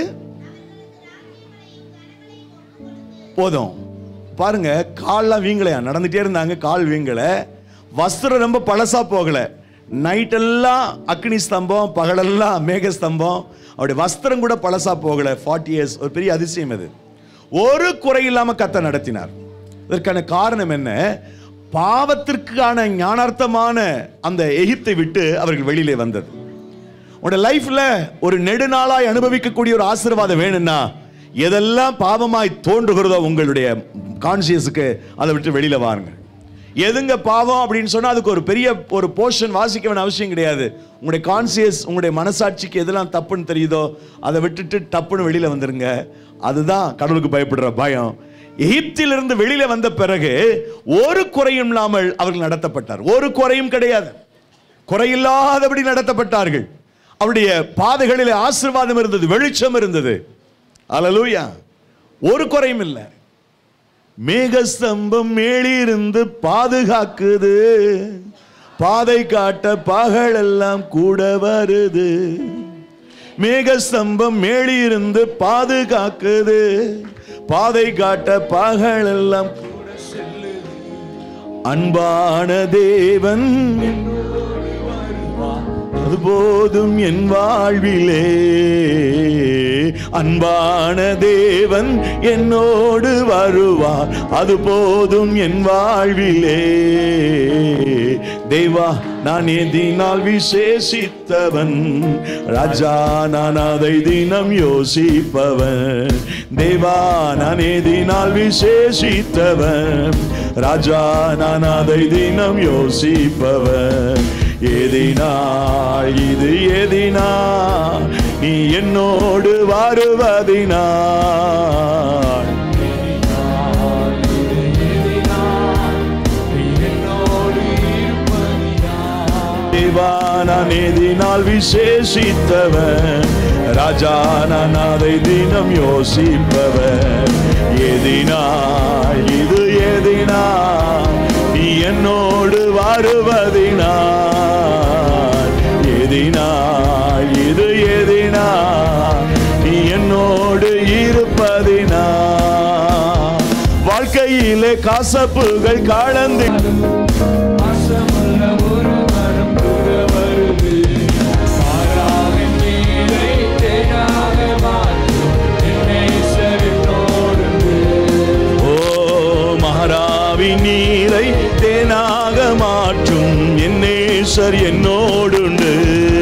போதும் பாருங்க கால்லாம் வீங்கலையா நடந்துட்டே இருந்தாங்க கால் வீங்கல வஸ்திரம் ரொம்ப பழசா போகல நைட் எல்லாம் அக்னி ஸ்தம்பம் பகலெல்லாம் மேக ஸ்தம்பம் அவருடைய வஸ்திரம் கூட பழசா போகல ஃபார்ட்டி இயர்ஸ் ஒரு பெரிய அதிசயம் அது ஒரு குறை இல்லாம கத்த நடத்தினார் இதற்கான காரணம் என்ன பாவத்திற்கான ஞானார்த்தமான அந்த எகிப்தை விட்டு அவர்கள் வெளியிலே வந்தது உங்களுடைய லைஃப்ல ஒரு நெடுநாளாய் அனுபவிக்கக்கூடிய ஒரு ஆசீர்வாதம் வேணும்னா எதெல்லாம் பாவமாய் தோன்றுகிறதோ உங்களுடைய கான்சியஸுக்கு அதை விட்டு வெளியில வாருங்க எதுங்க பாவம் அப்படின்னு சொன்னா அதுக்கு ஒரு பெரிய ஒரு போர்ஷன் வாசிக்க வேண்டிய அவசியம் கிடையாது உங்களுடைய கான்சியஸ் உங்களுடைய மனசாட்சிக்கு எதெல்லாம் தப்புன்னு தெரியுதோ அதை விட்டுட்டு டப்புன்னு வெளியில வந்துருங்க அதுதான் கடவுளுக்கு பயப்படுற பயம் எகிப்திலிருந்து வெளியில வந்த பிறகு ஒரு குறையும் இல்லாமல் அவர்கள் நடத்தப்பட்டார் ஒரு குறையும் கிடையாது குறையில்லாதபடி நடத்தப்பட்டார்கள் அவருடைய பாதைகளிலே ஆசீர்வாதம் இருந்தது வெளிச்சம் இருந்தது அல்லேலூயா ஒரு குறையும் இல்லை மேகஸ்தம்பம் மேலிருந்து பாதுகாக்குது பாதை காட்ட பகலெல்லாம் கூட வருது மேகஸ்தம்பம் மேலிருந்து பாதுகாக்குது பாதை காட்ட பகலெல்லாம் கூட செல்லுது அன்பான தேவன் அது போதும் என் வாழ்விலே அன்பான தேவன் என்னோடு வருவார் அது போதும் என் வாழ்விலே தேவா நான் எதினால் விசேஷித்தவன் ராஜா நான் அதை தினம் யோசிப்பவன் தேவா நான் எதினால் விசேஷித்தவன் ராஜா நான் அதை தினம் யோசிப்பவன் எதினாள் இது எதினாள் நீ என்னோடு வருவதினாள் தேவா நான் எதினால் விசேஷித்தவன் ராஜா நான் அதை தினம் யோசிப்பவன் எதினாள் இது எதினாள் நீ என்னோடு வருவதினாள் எதினாள் இது எதினாள் நீ என்னோடு இருப்பதினாள் வாழ்க்கையிலே காசப்புகள் கலந்து வாசமுள்ள ஒரு மரம் கூட வருது பாராவின் நீரை தேனாக மாற்றும் என்னை சரித்தோடுது ஓ மகாராவி நீரை தேனாக மாற்றும் என்னேசர் என்னோடுண்டு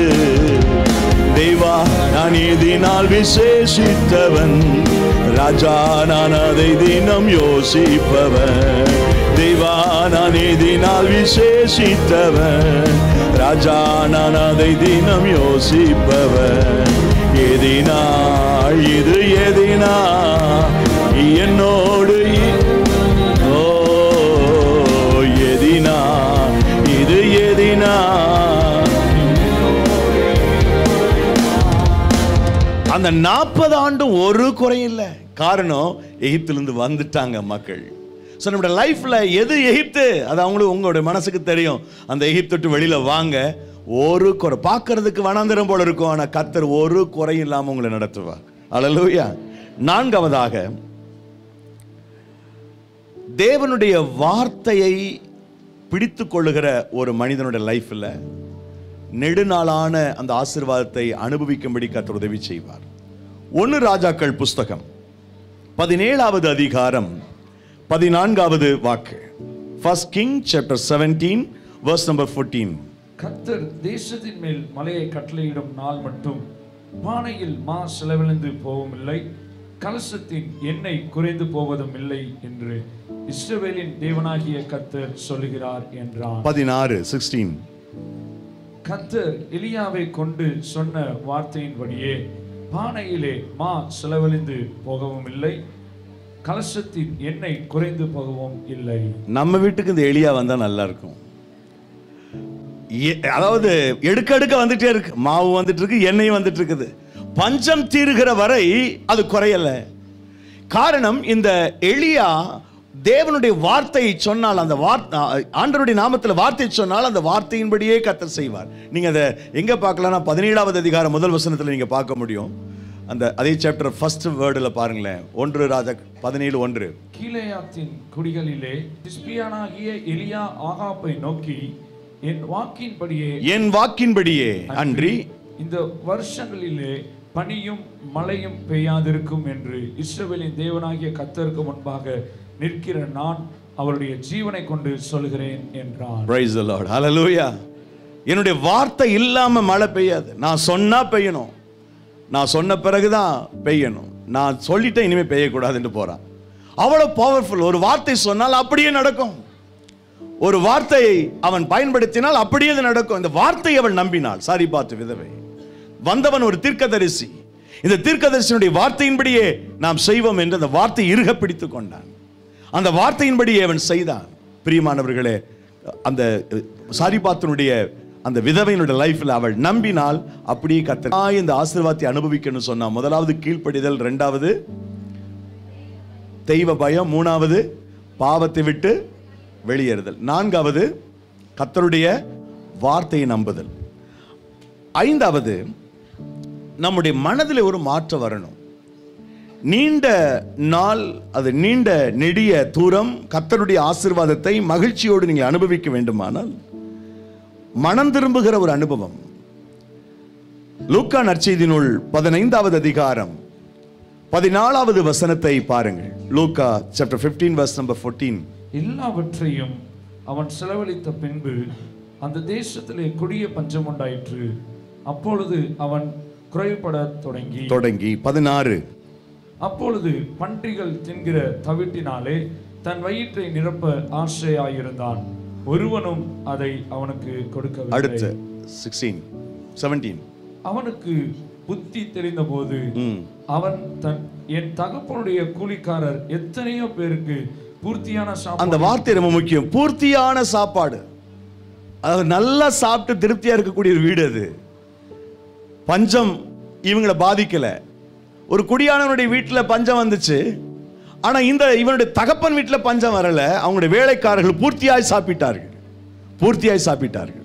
தேவா நான் எதினால் விசேஷித்தவன் ராஜா நான் அதை தினம் யோசிப்பவன் தேவா நான் எதினால் விசேஷித்தவன் ராஜா நான் அதை தினம் யோசிப்பவன் எதினாள் இது எதினா என்னோடு இ- ஓ எதினா இது எதினா அந்த நாற்பது ஆண்டும் ஒரு குறையும் இல்லை காரணம் எகிப்திலிருந்து வந்துட்டாங்க மக்கள் ஸோ நம்மளோட லைஃப்ல எது எகிப்து அது அவங்களுக்கு உங்களுடைய மனசுக்கு தெரியும் அந்த எகிப்து விட்டு வெளியில வாங்க ஒரு குறை பார்க்கறதுக்கு வனாந்திரம் போல இருக்கும் ஆனா கத்தர் ஒரு குறையும் இல்லாம உங்களை நடத்துவார் அல்லேலூயா நான்காவதாக தேவனுடைய வார்த்தையை பிடித்து கொள்ளுகிற ஒரு மனிதனுடைய லைஃப்ல நெடுநாளான அந்த ஆசீர்வாதத்தை அனுபவிக்கும்படி கர்த்தர் உதவி செய்வார் ஒன்று ராஜாக்கள் புஸ்தகம் பதினேழாவது அதிகாரம் பதினான்காவது வாக்கு first king chapter seventeen verse number fourteen கர்த்தர் தேசத்தின் மேல் மலையை கட்டளையிடும் நாள் மட்டும் பானையில் மா செலவிழந்து போவும் இல்லை கலசத்தின் எண்ணெய் குறைந்து போவதும் இல்லை என்று இஸ்ரவேலின் தேவனாகிய கர்த்தர் சொல்லுகிறார் என்றான் பதினாறு சிக்ஸ்டீன் கர்த்தர் எலியாவை கொண்டு சொன்ன வார்த்தையின்படியே பானையிலே மா செலவழிந்து போகவும் இல்லை கலசத்தின் எண்ணெய் குறைந்து போகவும் இல்லை நம்ம வீட்டுக்கு இந்த எலியா வந்தா நல்லா இருக்கும் எ- அதாவது எடுக்க எடுக்க வந்துட்டே இருக்கு மாவு வந்துட்டு இருக்கு எண்ணெய் வந்துட்டு இருக்குது பஞ்சம் தீருகிற வரை அது குறையல காரணம் இந்த எலியா தேவனுடைய வார்த்தையை சொன்னால் அந்த வார்த்தை ஆண்டவருடைய நாமத்தில் வார்த்தை சொன்னால் அந்த வார்த்தையின்படியே கத்தர் செய்வார் நீங்க அதை எங்க பார்க்கலாம்னா பதினேழாவது அதிகாரம் முதல் வசனத்தில் நீங்க பார்க்க முடியும் அந்த அதே சாப்டர் ஃபர்ஸ்ட் வேர்டில் பாருங்களேன் ஒன்று ராஜா பதினேழு ஒன்று கீலேயாத்தின் குடிகளிலே திஸ்பியானாகிய எலியா ஆகாப்பை நோக்கி என் வாக்கின்படியே என் வாக்கின்படியே அன்றி இந்த வருஷங்களிலே பனியும் மழையும் பெய்யாதிருக்கும் என்று இஸ்ரவேலின் தேவனாகிய கர்த்தருக்கு முன்பாக நிற்கிற நான் அவருடைய ஜீவனை கொண்டு சொல்கிறேன் என்றான் Praise the Lord. Hallelujah. என்னுடைய வார்த்தை இல்லாம மழை பெய்யாது நான் சொன்னா பெய்யணும் நான் சொன்ன பிறகுதான் பெய்யணும் நான் சொல்லிட்டேன் இனிமே பெய்யக்கூடாதுன்னு போறான் அவ்வளவு பவர்ஃபுல் ஒரு வார்த்தை சொன்னால் அப்படியே நடக்கும் ஒரு வார்த்தையை அவன் பயன்படுத்தினால் அப்படியே அது நடக்கும் இந்த வார்த்தையை அவள் நம்பினாள் சாரி பார்த்து விதவை வந்தவன் ஒரு தீர்க்கதரிசி இந்த தீர்க்கதரிசியினுடைய வார்த்தையின்படியே நாம் செய்வோம் என்று அந்த வார்த்தை இறுக பிடித்துக் கொண்டான் அந்த வார்த்தையின்படியே அவன் செய்தான் பிரியமானவர்களே அந்த சாரிபாத்தனுடைய அந்த விதவையினுடைய லைஃப்ல அவள் நம்பினால் அப்படியே கத்த நான் இந்த ஆசீர்வாதத்தை அனுபவிக்கணும்னு சொன்னா முதலாவது கீழ்ப்படிதல் ரெண்டாவது தெய்வ பயம் மூணாவது பாவத்தை விட்டு வெளியேறுதல் நான்காவது கத்தருடைய வார்த்தையை நம்புதல் ஐந்தாவது நம்முடைய மனதில் ஒரு மாற்றம் வரணும் நீண்ட நாள் அது நீண்ட நெடிய தூரம் கத்தருடைய ஆசீர்வாதத்தை மகிழ்ச்சியோடு நீங்கள் அனுபவிக்க வேண்டுமானால் மனம் திரும்புகிற ஒரு அனுபவம் லூக்கா நற்செய்தி நூல் பதினைந்தாவது அதிகாரம் பதினாலாவது வசனத்தை பாருங்கள் லூக்கா சாப்டர் 15 verse நம்பர் 14 எல்லாவற்றையும் அவன் செலவழித்த பின்பு அந்த தேசத்திலே கொடிய பஞ்சம் உண்டாயிற்று அப்பொழுது அவன் குறைபடத் தொடங்கி தொடங்கி பதினாறு அப்பொழுது பன்றிகள் தின்கிற தவிட்டினாலே தன் வயிற்றை நிரப்ப ஆசையாயிருந்தான் ஒருவனும் அதை அவனுக்கு கொடுக்கவில்லை அடுத்து சிக்ஸ்டீன் செவன்டீன் அவனுக்கு புத்தி தெரிந்தபோது ம் அவன் தன் என் தகப்பனுடைய கூலிக்காரர் எத்தனையோ பேருக்கு பூர்த்தியான சாப்பாடு அந்த வார்த்தை ரொம்ப முக்கியம் பூர்த்தியான சாப்பாடு அது நல்லா சாப்பிட்டு திருப்தியா இருக்கக்கூடிய ஒரு வீடு அது பஞ்சம் இவங்களை பாதிக்கல ஒரு குடியானவனுடைய வீட்டுல பஞ்சம் வந்துச்சு ஆனா இந்த இவனுடைய தகப்பன் வீட்டுல பஞ்சம் வரல அவங்களுடைய வேலைக்காரர்கள் பூர்த்தியாய் சாப்பிட்டார்கள் பூர்த்தியாய் சாப்பிட்டார்கள்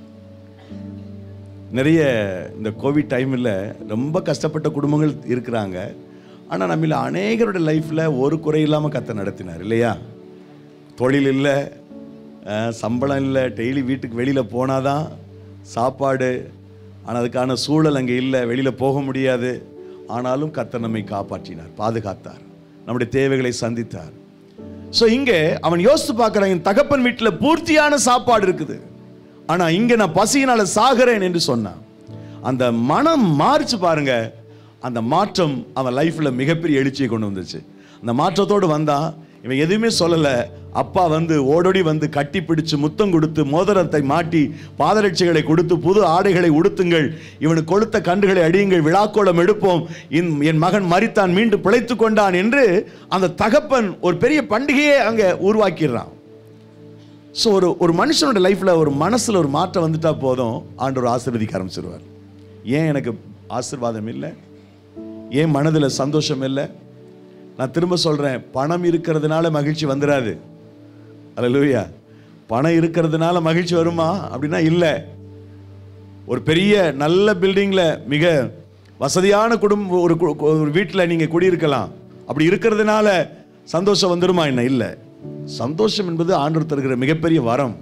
நிறைய இந்த கோவிட் டைமில் ரொம்ப கஷ்டப்பட்ட குடும்பங்கள் இருக்கிறாங்க ஆனால் நம்மள அநேகருடைய லைஃப்பில் ஒரு குறை இல்லாமல் கத்த நடத்தினார் இல்லையா தொழில் இல்லை அஹ், சம்பளம் இல்லை டெய்லி வீட்டுக்கு வெளியில் போனாதான் சாப்பாடு ஆனால் அதுக்கான சூழல் அங்கே இல்லை வெளியில் போக முடியாது ஆனாலும் கர்த்தர் நம்மை காப்பாற்றினார் பாதுகாத்தார் நம்முடைய தேவைகளை சந்தித்தார் ஸோ இங்கே அவன் யோசித்து பார்க்குறான் என் தகப்பன் வீட்டில் பூர்த்தியான சாப்பாடு இருக்குது ஆனால் இங்கே நான் பசியினால சாகிறேன் என்று சொன்னான் அந்த மனம் மாறிச்சு பாருங்க அந்த மாற்றம் அவன் லைஃப்பில் மிகப்பெரிய எழுச்சியை கொண்டு வந்துச்சு அந்த மாற்றத்தோடு வந்தான் இவன் எதுவுமே சொல்லலை அப்பா வந்து ஓடோடி வந்து கட்டி பிடிச்சு முத்தம் கொடுத்து மோதிரத்தை மாட்டி பாதரட்சிகளை கொடுத்து புது ஆடைகளை உடுத்துங்கள் இவனுக்கு கொளுத்த கன்றுகளை அடியுங்கள் விழாக்கோலம் எடுப்போம் இன்- என் மகன் மரித்தான் மீண்டும் பிழைத்து கொண்டான் என்று அந்த தகப்பன் ஒரு பெரிய பண்டிகையை அங்கே உருவாக்கிடுறான் ஸோ ஒரு ஒரு மனுஷனோட லைஃப்பில் ஒரு மனசில் ஒரு மாற்றம் வந்துட்டா போதும் ஆண்டவர் ஆசீர்வதிக்க ஆரம்பிச்சிருவார் ஏன் எனக்கு ஆசீர்வாதம் இல்லை ஏன் மனதில் சந்தோஷம் இல்லை நான் திரும்ப சொல்கிறேன் பணம் இருக்கிறதுனால மகிழ்ச்சி வந்துடாது அல்லேலூயா பணம் இருக்கிறதுனால மகிழ்ச்சி வருமா அப்படின்னா இல்லை ஒரு பெரிய நல்ல பில்டிங்கில் மிக வசதியான குடும்ப ஒரு கு- கு- ஒரு வீட்டில் நீங்கள் குடியிருக்கலாம் அப்படி இருக்கிறதுனால சந்தோஷம் வந்துருமா என்ன இல்லை சந்தோஷம் என்பது ஆண்டவர் தருகிற மிகப்பெரிய வரம்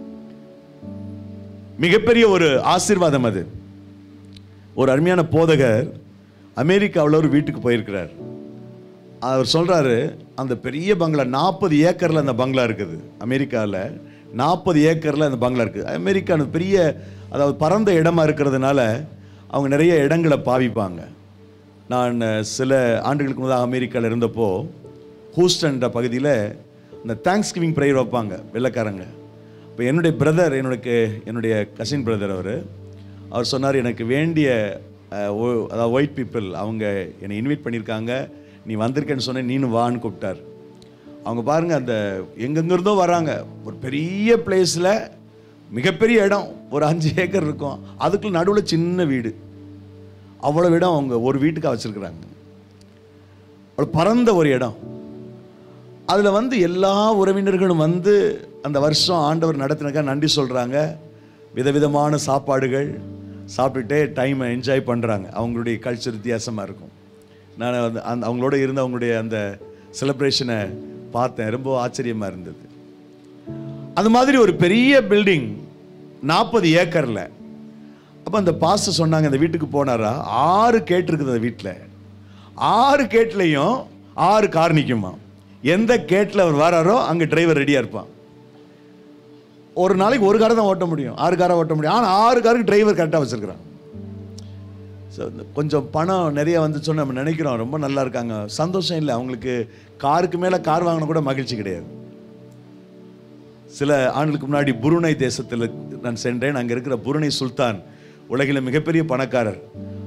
மிகப்பெரிய ஒரு ஆசீர்வாதம் அது ஒரு அருமையான போதகர் அமெரிக்காவில் ஒரு வீட்டுக்கு போயிருக்கிறார் அவர் சொல்றாரு அந்த பெரிய பங்களா நாற்பது ஏக்கர்ல அந்த பங்களா இருக்குது அமெரிக்காவில் நாற்பது ஏக்கர்ல அந்த பங்களா இருக்குது அமெரிக்கா அந்த பெரிய அதாவது பரந்த இடமா இருக்கிறதுனால அவங்க நிறைய இடங்களை பாவிப்பாங்க நான் சில ஆண்டுகளுக்கு முன்னதாக அமெரிக்காவில் இருந்தப்போ ஹூஸ்டன்ற பகுதியில் இந்த தேங்க்ஸ் கிவிங் ப்ரேயர் வைப்பாங்க வெள்ளைக்காரங்க இப்போ என்னுடைய பிரதர் என்னுடைய என்னுடைய கசின் பிரதர் அவர் அவர் சொன்னார் எனக்கு வேண்டிய அஹ், ஒ- அதாவது ஒயிட் பீப்புள் அவங்க என்னை இன்வைட் பண்ணியிருக்காங்க நீ வந்திருக்கேன்னு சொன்னேன் நீனும் வான்னு கூப்பிட்டார் அவங்க பாருங்க அந்த எங்கெங்கிருந்தோ வராங்க ஒரு பெரிய பிளேஸில் மிகப்பெரிய இடம் ஒரு அஞ்சு ஏக்கர் இருக்கும் அதுக்குள்ள நடுவில் சின்ன வீடு அவ்வளோ இடம் அவங்க ஒரு வீட்டுக்காக வச்சிருக்கிறாங்க அவ்வளோ பரந்த ஒரு இடம் அதில் வந்து எல்லா உறவினர்களும் வந்து அந்த வருஷம் ஆண்டவர் நடத்தினக்கா நன்றி சொல்கிறாங்க விதவிதமான சாப்பாடுகள் சாப்பிட்டுட்டே டைமை என்ஜாய் பண்ணுறாங்க அவங்களுடைய கல்ச்சர் வித்தியாசமாக இருக்கும் நான் வந்து அந்த அவங்களோட இருந்த அவங்களுடைய அந்த செலிப்ரேஷனை பார்த்தேன் ரொம்ப ஆச்சரியமாக இருந்தது அது மாதிரி ஒரு பெரிய பில்டிங் நாற்பது ஏக்கரில் அப்போ அந்த பாஸ்டர் சொன்னாங்க அந்த வீட்டுக்கு போனாரா ஆறு கேட் இருக்குது அந்த வீட்டில் ஆறு கேட்லையும் ஆறு கார் நிற்குமா எந்த கேட்டில் அவர் வராரோ அங்கே டிரைவர் ரெடியாக இருப்பான் ஒரு நாளைக்கு ஒரு காரை தான் ஓட்ட முடியும் ஆறு காரை ஓட்ட முடியும் ஆனால் ஆறு காருக்கு டிரைவர் கரெக்டாக வச்சிருக்கிறான் ஸோ கொஞ்சம் பணம் நிறைய வந்துச்சோன்னு நம்ம நினைக்கிறோம் ரொம்ப நல்லா இருக்காங்க சந்தோஷம் இல்லை அவங்களுக்கு காருக்கு மேலே கார் வாங்கின கூட மகிழ்ச்சி கிடையாது சில ஆண்டுகளுக்கு முன்னாடி புருணை தேசத்தில் நான் சென்றேன் அங்கே இருக்கிற புருணை சுல்தான் உலகில் மிகப்பெரிய பணக்காரர்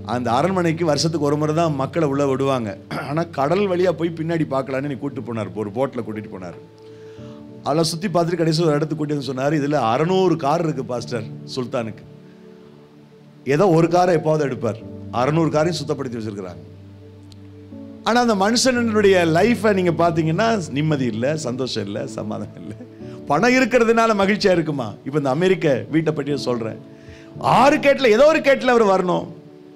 அந்த அரண்மனைக்கு வருஷத்துக்கு ஒரு முறை தான் மக்களை உள்ளே விடுவாங்க ஆனால் கடல் வழியாக போய் பின்னாடி பார்க்கலான்னு நீ கூட்டிட்டு போனார் ஒரு போட்டில் கூட்டிகிட்டு போனார் அதெல்லாம் சுற்றி பார்த்துட்டு கடைசி ஒரு இடத்துக்கு கூட்டிட்டு வந்து சொன்னார் இதில் அறநூறு கார் இருக்குது பாஸ்டர் சுல்தானுக்கு ஏதோ ஒரு காரை எப்போவாவது எடுப்பார் அறநூறு காரையும் சுத்தப்படுத்தி வச்சிருக்கிறாங்க ஆனால் அந்த மனுஷனுடைய லைஃப்பை நீங்கள் பார்த்தீங்கன்னா நிம்மதி இல்லை சந்தோஷம் இல்லை சமாதானம் இல்லை பணம் இருக்கிறதுனால மகிழ்ச்சியாக இருக்குமா இப்போ இந்த அமெரிக்க வீட்டை பற்றி சொல்கிறேன் ஆறு கேட்டில் ஏதோ ஒரு கேட்டில் அவர் வரணும்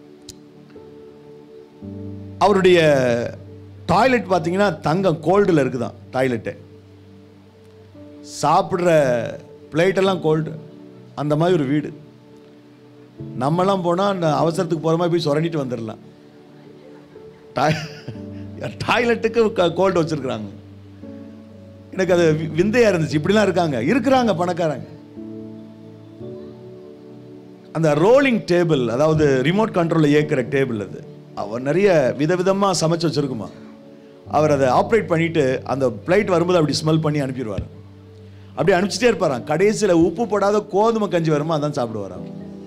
அவருடைய டாய்லெட் பார்த்தீங்கன்னா தங்கம் கோல்டில் இருக்குதான் டாய்லெட்டு சாப்பிட்ற பிளேட்டெல்லாம் கோல்டு அந்த மாதிரி ஒரு வீடு நம்மலாம் போனால் அந்த அவசரத்துக்கு போகிற மாதிரி போய் சுரண்டிட்டு வந்துடலாம் டாய் டாய்லெட்டுக்கு கோல்டு வச்சுருக்குறாங்க எனக்கு அது வி- விந்தையா இருந்துச்சு இப்படிலாம் இருக்காங்க இருக்கிறாங்க பணக்காரங்க அந்த ரோலிங் டேபிள் அதாவது ரிமோட் கண்ட்ரோலில் இயக்குற டேபிள் அது அவர் நிறைய விதவிதமாக சமைச்சு வச்சிருக்குமா அவர் அதை ஆப்ரேட் பண்ணிட்டு அந்த பிளைட் வரும்போது அப்படி ஸ்மெல் பண்ணி அனுப்பிடுவார் அப்படி அனுப்பிச்சிட்டே இருப்பாராம் கடைசியில் உப்பு போடாத கோதுமை கஞ்சி வருமா அதான் சாப்பிடுவாராம்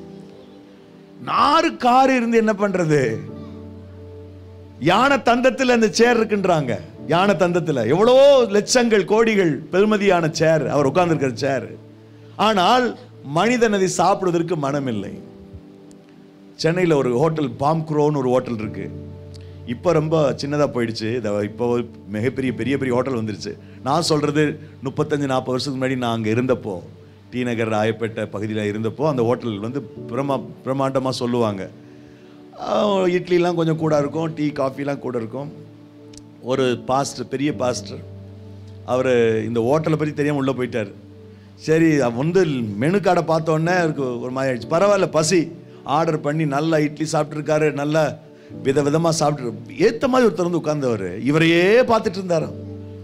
நாறு கார் இருந்து என்ன பண்றது யானை தந்தத்தில் அந்த சேர் இருக்குன்றாங்க யானை தந்தத்தில் எவ்வளோ லட்சங்கள் கோடிகள் பெருமதியான சேர் அவர் உட்கார்ந்திருக்கிற சேர் ஆனால் மனிதன் அதை சாப்பிடுவதற்கு மனமில்லை சென்னையில் ஒரு ஹோட்டல் பாம் குரோன்னு ஒரு ஹோட்டல் இருக்கு இப்போ ரொம்ப சின்னதாக போயிடுச்சு இதை இப்போ ஒரு மிகப்பெரிய பெரிய பெரிய ஹோட்டல் வந்துருச்சு நான் சொல்றது முப்பத்தஞ்சு நாற்பது வருஷத்துக்கு முன்னாடி நான் அங்கே இருந்தப்போ டி நகர் ராயப்பேட்டை பகுதியில் இருந்தப்போ அந்த ஹோட்டல் வந்து பிரமா பிரமாண்டமாக சொல்லுவாங்க ஆஹ், இட்லிலாம் கொஞ்சம் கூட இருக்கும் டீ காஃபிலாம் கூட இருக்கும் ஒரு பாஸ்டர் பெரிய பாஸ்டர் அவர் இந்த ஹோட்டலை பற்றி தெரியாமல் உள்ளே போயிட்டார் சரி அவ வந்து மெனு கார்டை பார்த்த உடனே அவருக்கு ஒரு மாதிரி ஆயிடுச்சு பரவாயில்ல பசி ஆர்டர் பண்ணி நல்லா இட்லி சாப்பிட்ருக்காரு நல்லா வித விதமாக சாப்பிட்டு ஏற்ற மாதிரி ஒருத்தர் வந்து உட்கார்ந்தவர் இவரையே பார்த்துட்டு இருந்தாராம்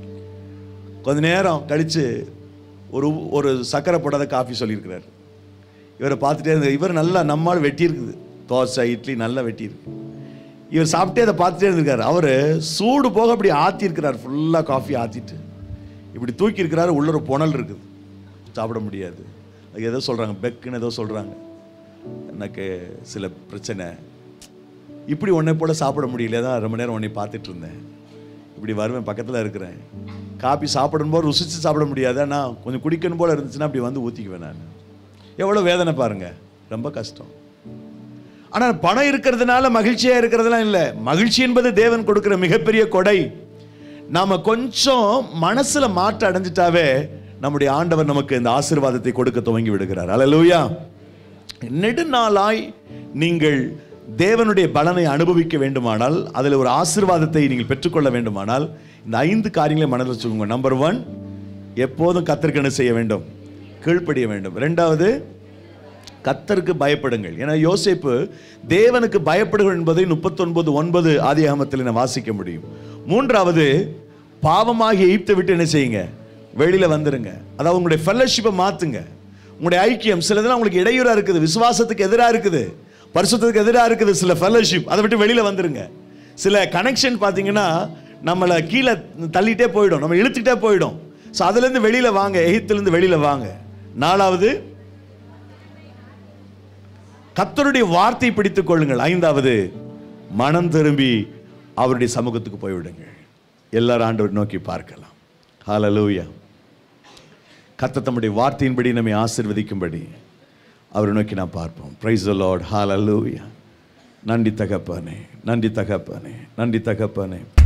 கொஞ்ச நேரம் கழித்து ஒரு ஒரு சக்கரை போடாத காஃபி சொல்லியிருக்கிறார் இவரை பார்த்துட்டே இருந்த இவர் நல்லா நம்மால் வெட்டியிருக்குது தோசை இட்லி நல்லா வெட்டியிருக்கு இவர் சாப்பிட்டே அதை பார்த்துட்டே இருந்திருக்காரு அவர் சூடு போக அப்படி ஆற்றிருக்கிறார் ஃபுல்லாக காஃபி ஆற்றிட்டு இப்படி தூக்கி இருக்கிறாரு உள்ள ஒரு புனல் இருக்குது சாப்பிட முடியாது அது ஏதோ சொல்கிறாங்க பெக்குன்னு ஏதோ சொல்கிறாங்க எனக்கு சில பிரச்சனை இப்படி உன்னை போல சாப்பிட முடியல தான் ரொம்ப நேரம் உன்னை பார்த்துட்டு இருந்தேன் இப்படி வருவேன் பக்கத்தில் இருக்கிறேன் காபி சாப்பிடும் போது ருசிச்சு சாப்பிட முடியாது ஆனால் கொஞ்சம் குடிக்கணும் போல இருந்துச்சுன்னா அப்படி வந்து ஊற்றிக்குவேன் நான் எவ்வளோ வேதனை பாருங்க ரொம்ப கஷ்டம் ஆனால் பணம் இருக்கிறதுனால மகிழ்ச்சியா இருக்கிறதுலாம் இல்லை மகிழ்ச்சி என்பது தேவன் கொடுக்கிற மிகப்பெரிய கொடை நாம கொஞ்சம் மனசுல மாற்றம் அடைஞ்சிட்டாவே நம்முடைய ஆண்டவர் நமக்கு இந்த ஆசீர்வாதத்தை கொடுக்க துவங்கி விடுகிறார் அல்லேலூயா நெடுநாளாய் நீங்கள் தேவனுடைய பலனை அனுபவிக்க வேண்டுமானால் அதில் ஒரு ஆசீர்வாதத்தை நீங்கள் பெற்றுக்கொள்ள வேண்டுமானால் இந்த ஐந்து காரியங்களை மனதில் வச்சுக்கோங்க நம்பர் ஒன் எப்போதும் கத்திற்கென செய்ய வேண்டும் கீழ்ப்படிய வேண்டும் ரெண்டாவது கத்தருக்கு பயப்படுங்கள் ஏன்னா யோசேப்பு தேவனுக்கு பயப்படுங்கள் என்பதை முப்பத்தொன்பது ஒன்பது ஆதியாகமத்தில் நான் வாசிக்க முடியும் மூன்றாவது பாவமாகி எய்த்து விட்டு என்ன செய்யுங்க வெளியில வந்துருங்க அதாவது உங்களுடைய ஃபெல்லோஷிப்பை மாத்துங்க உங்களுடைய ஐக்கியம் சிலதெல்லாம் உங்களுக்கு இடையூறா இருக்குது விசுவாசத்துக்கு எதிராக இருக்குது பரிசுத்தத்துக்கு எதிராக இருக்குது சில ஃபெல்லோஷிப் அதை விட்டு வெளியில வந்துருங்க சில கனெக்ஷன் பார்த்தீங்கன்னா நம்மளை கீழே தள்ளிட்டே போயிடும் நம்ம இழுத்துக்கிட்டே போயிடும் ஸோ அதுலேருந்து வெளியில வாங்க எகிப்திலிருந்து வெளியில வாங்க நாலாவது கர்த்தருடைய வார்த்தை பிடித்துக் கொள்ளுங்கள் ஐந்தாவது மனம் திரும்பி அவருடைய சமூகத்துக்கு போய்விடுங்கள் எல்லாரும் ஆண்டவர் நோக்கி பார்க்கலாம் ஹalleluya கர்த்தர் தம்முடைய வார்த்தையின்படி நம்மை ஆசீர்வதிக்கும்படி அவரை நோக்கி நாம் பார்ப்போம் பிரைஸ் த லார்ட் ஹalleluya நன்றி தகப்பனே நன்றி தகப்பனே நன்றி தகப்பனே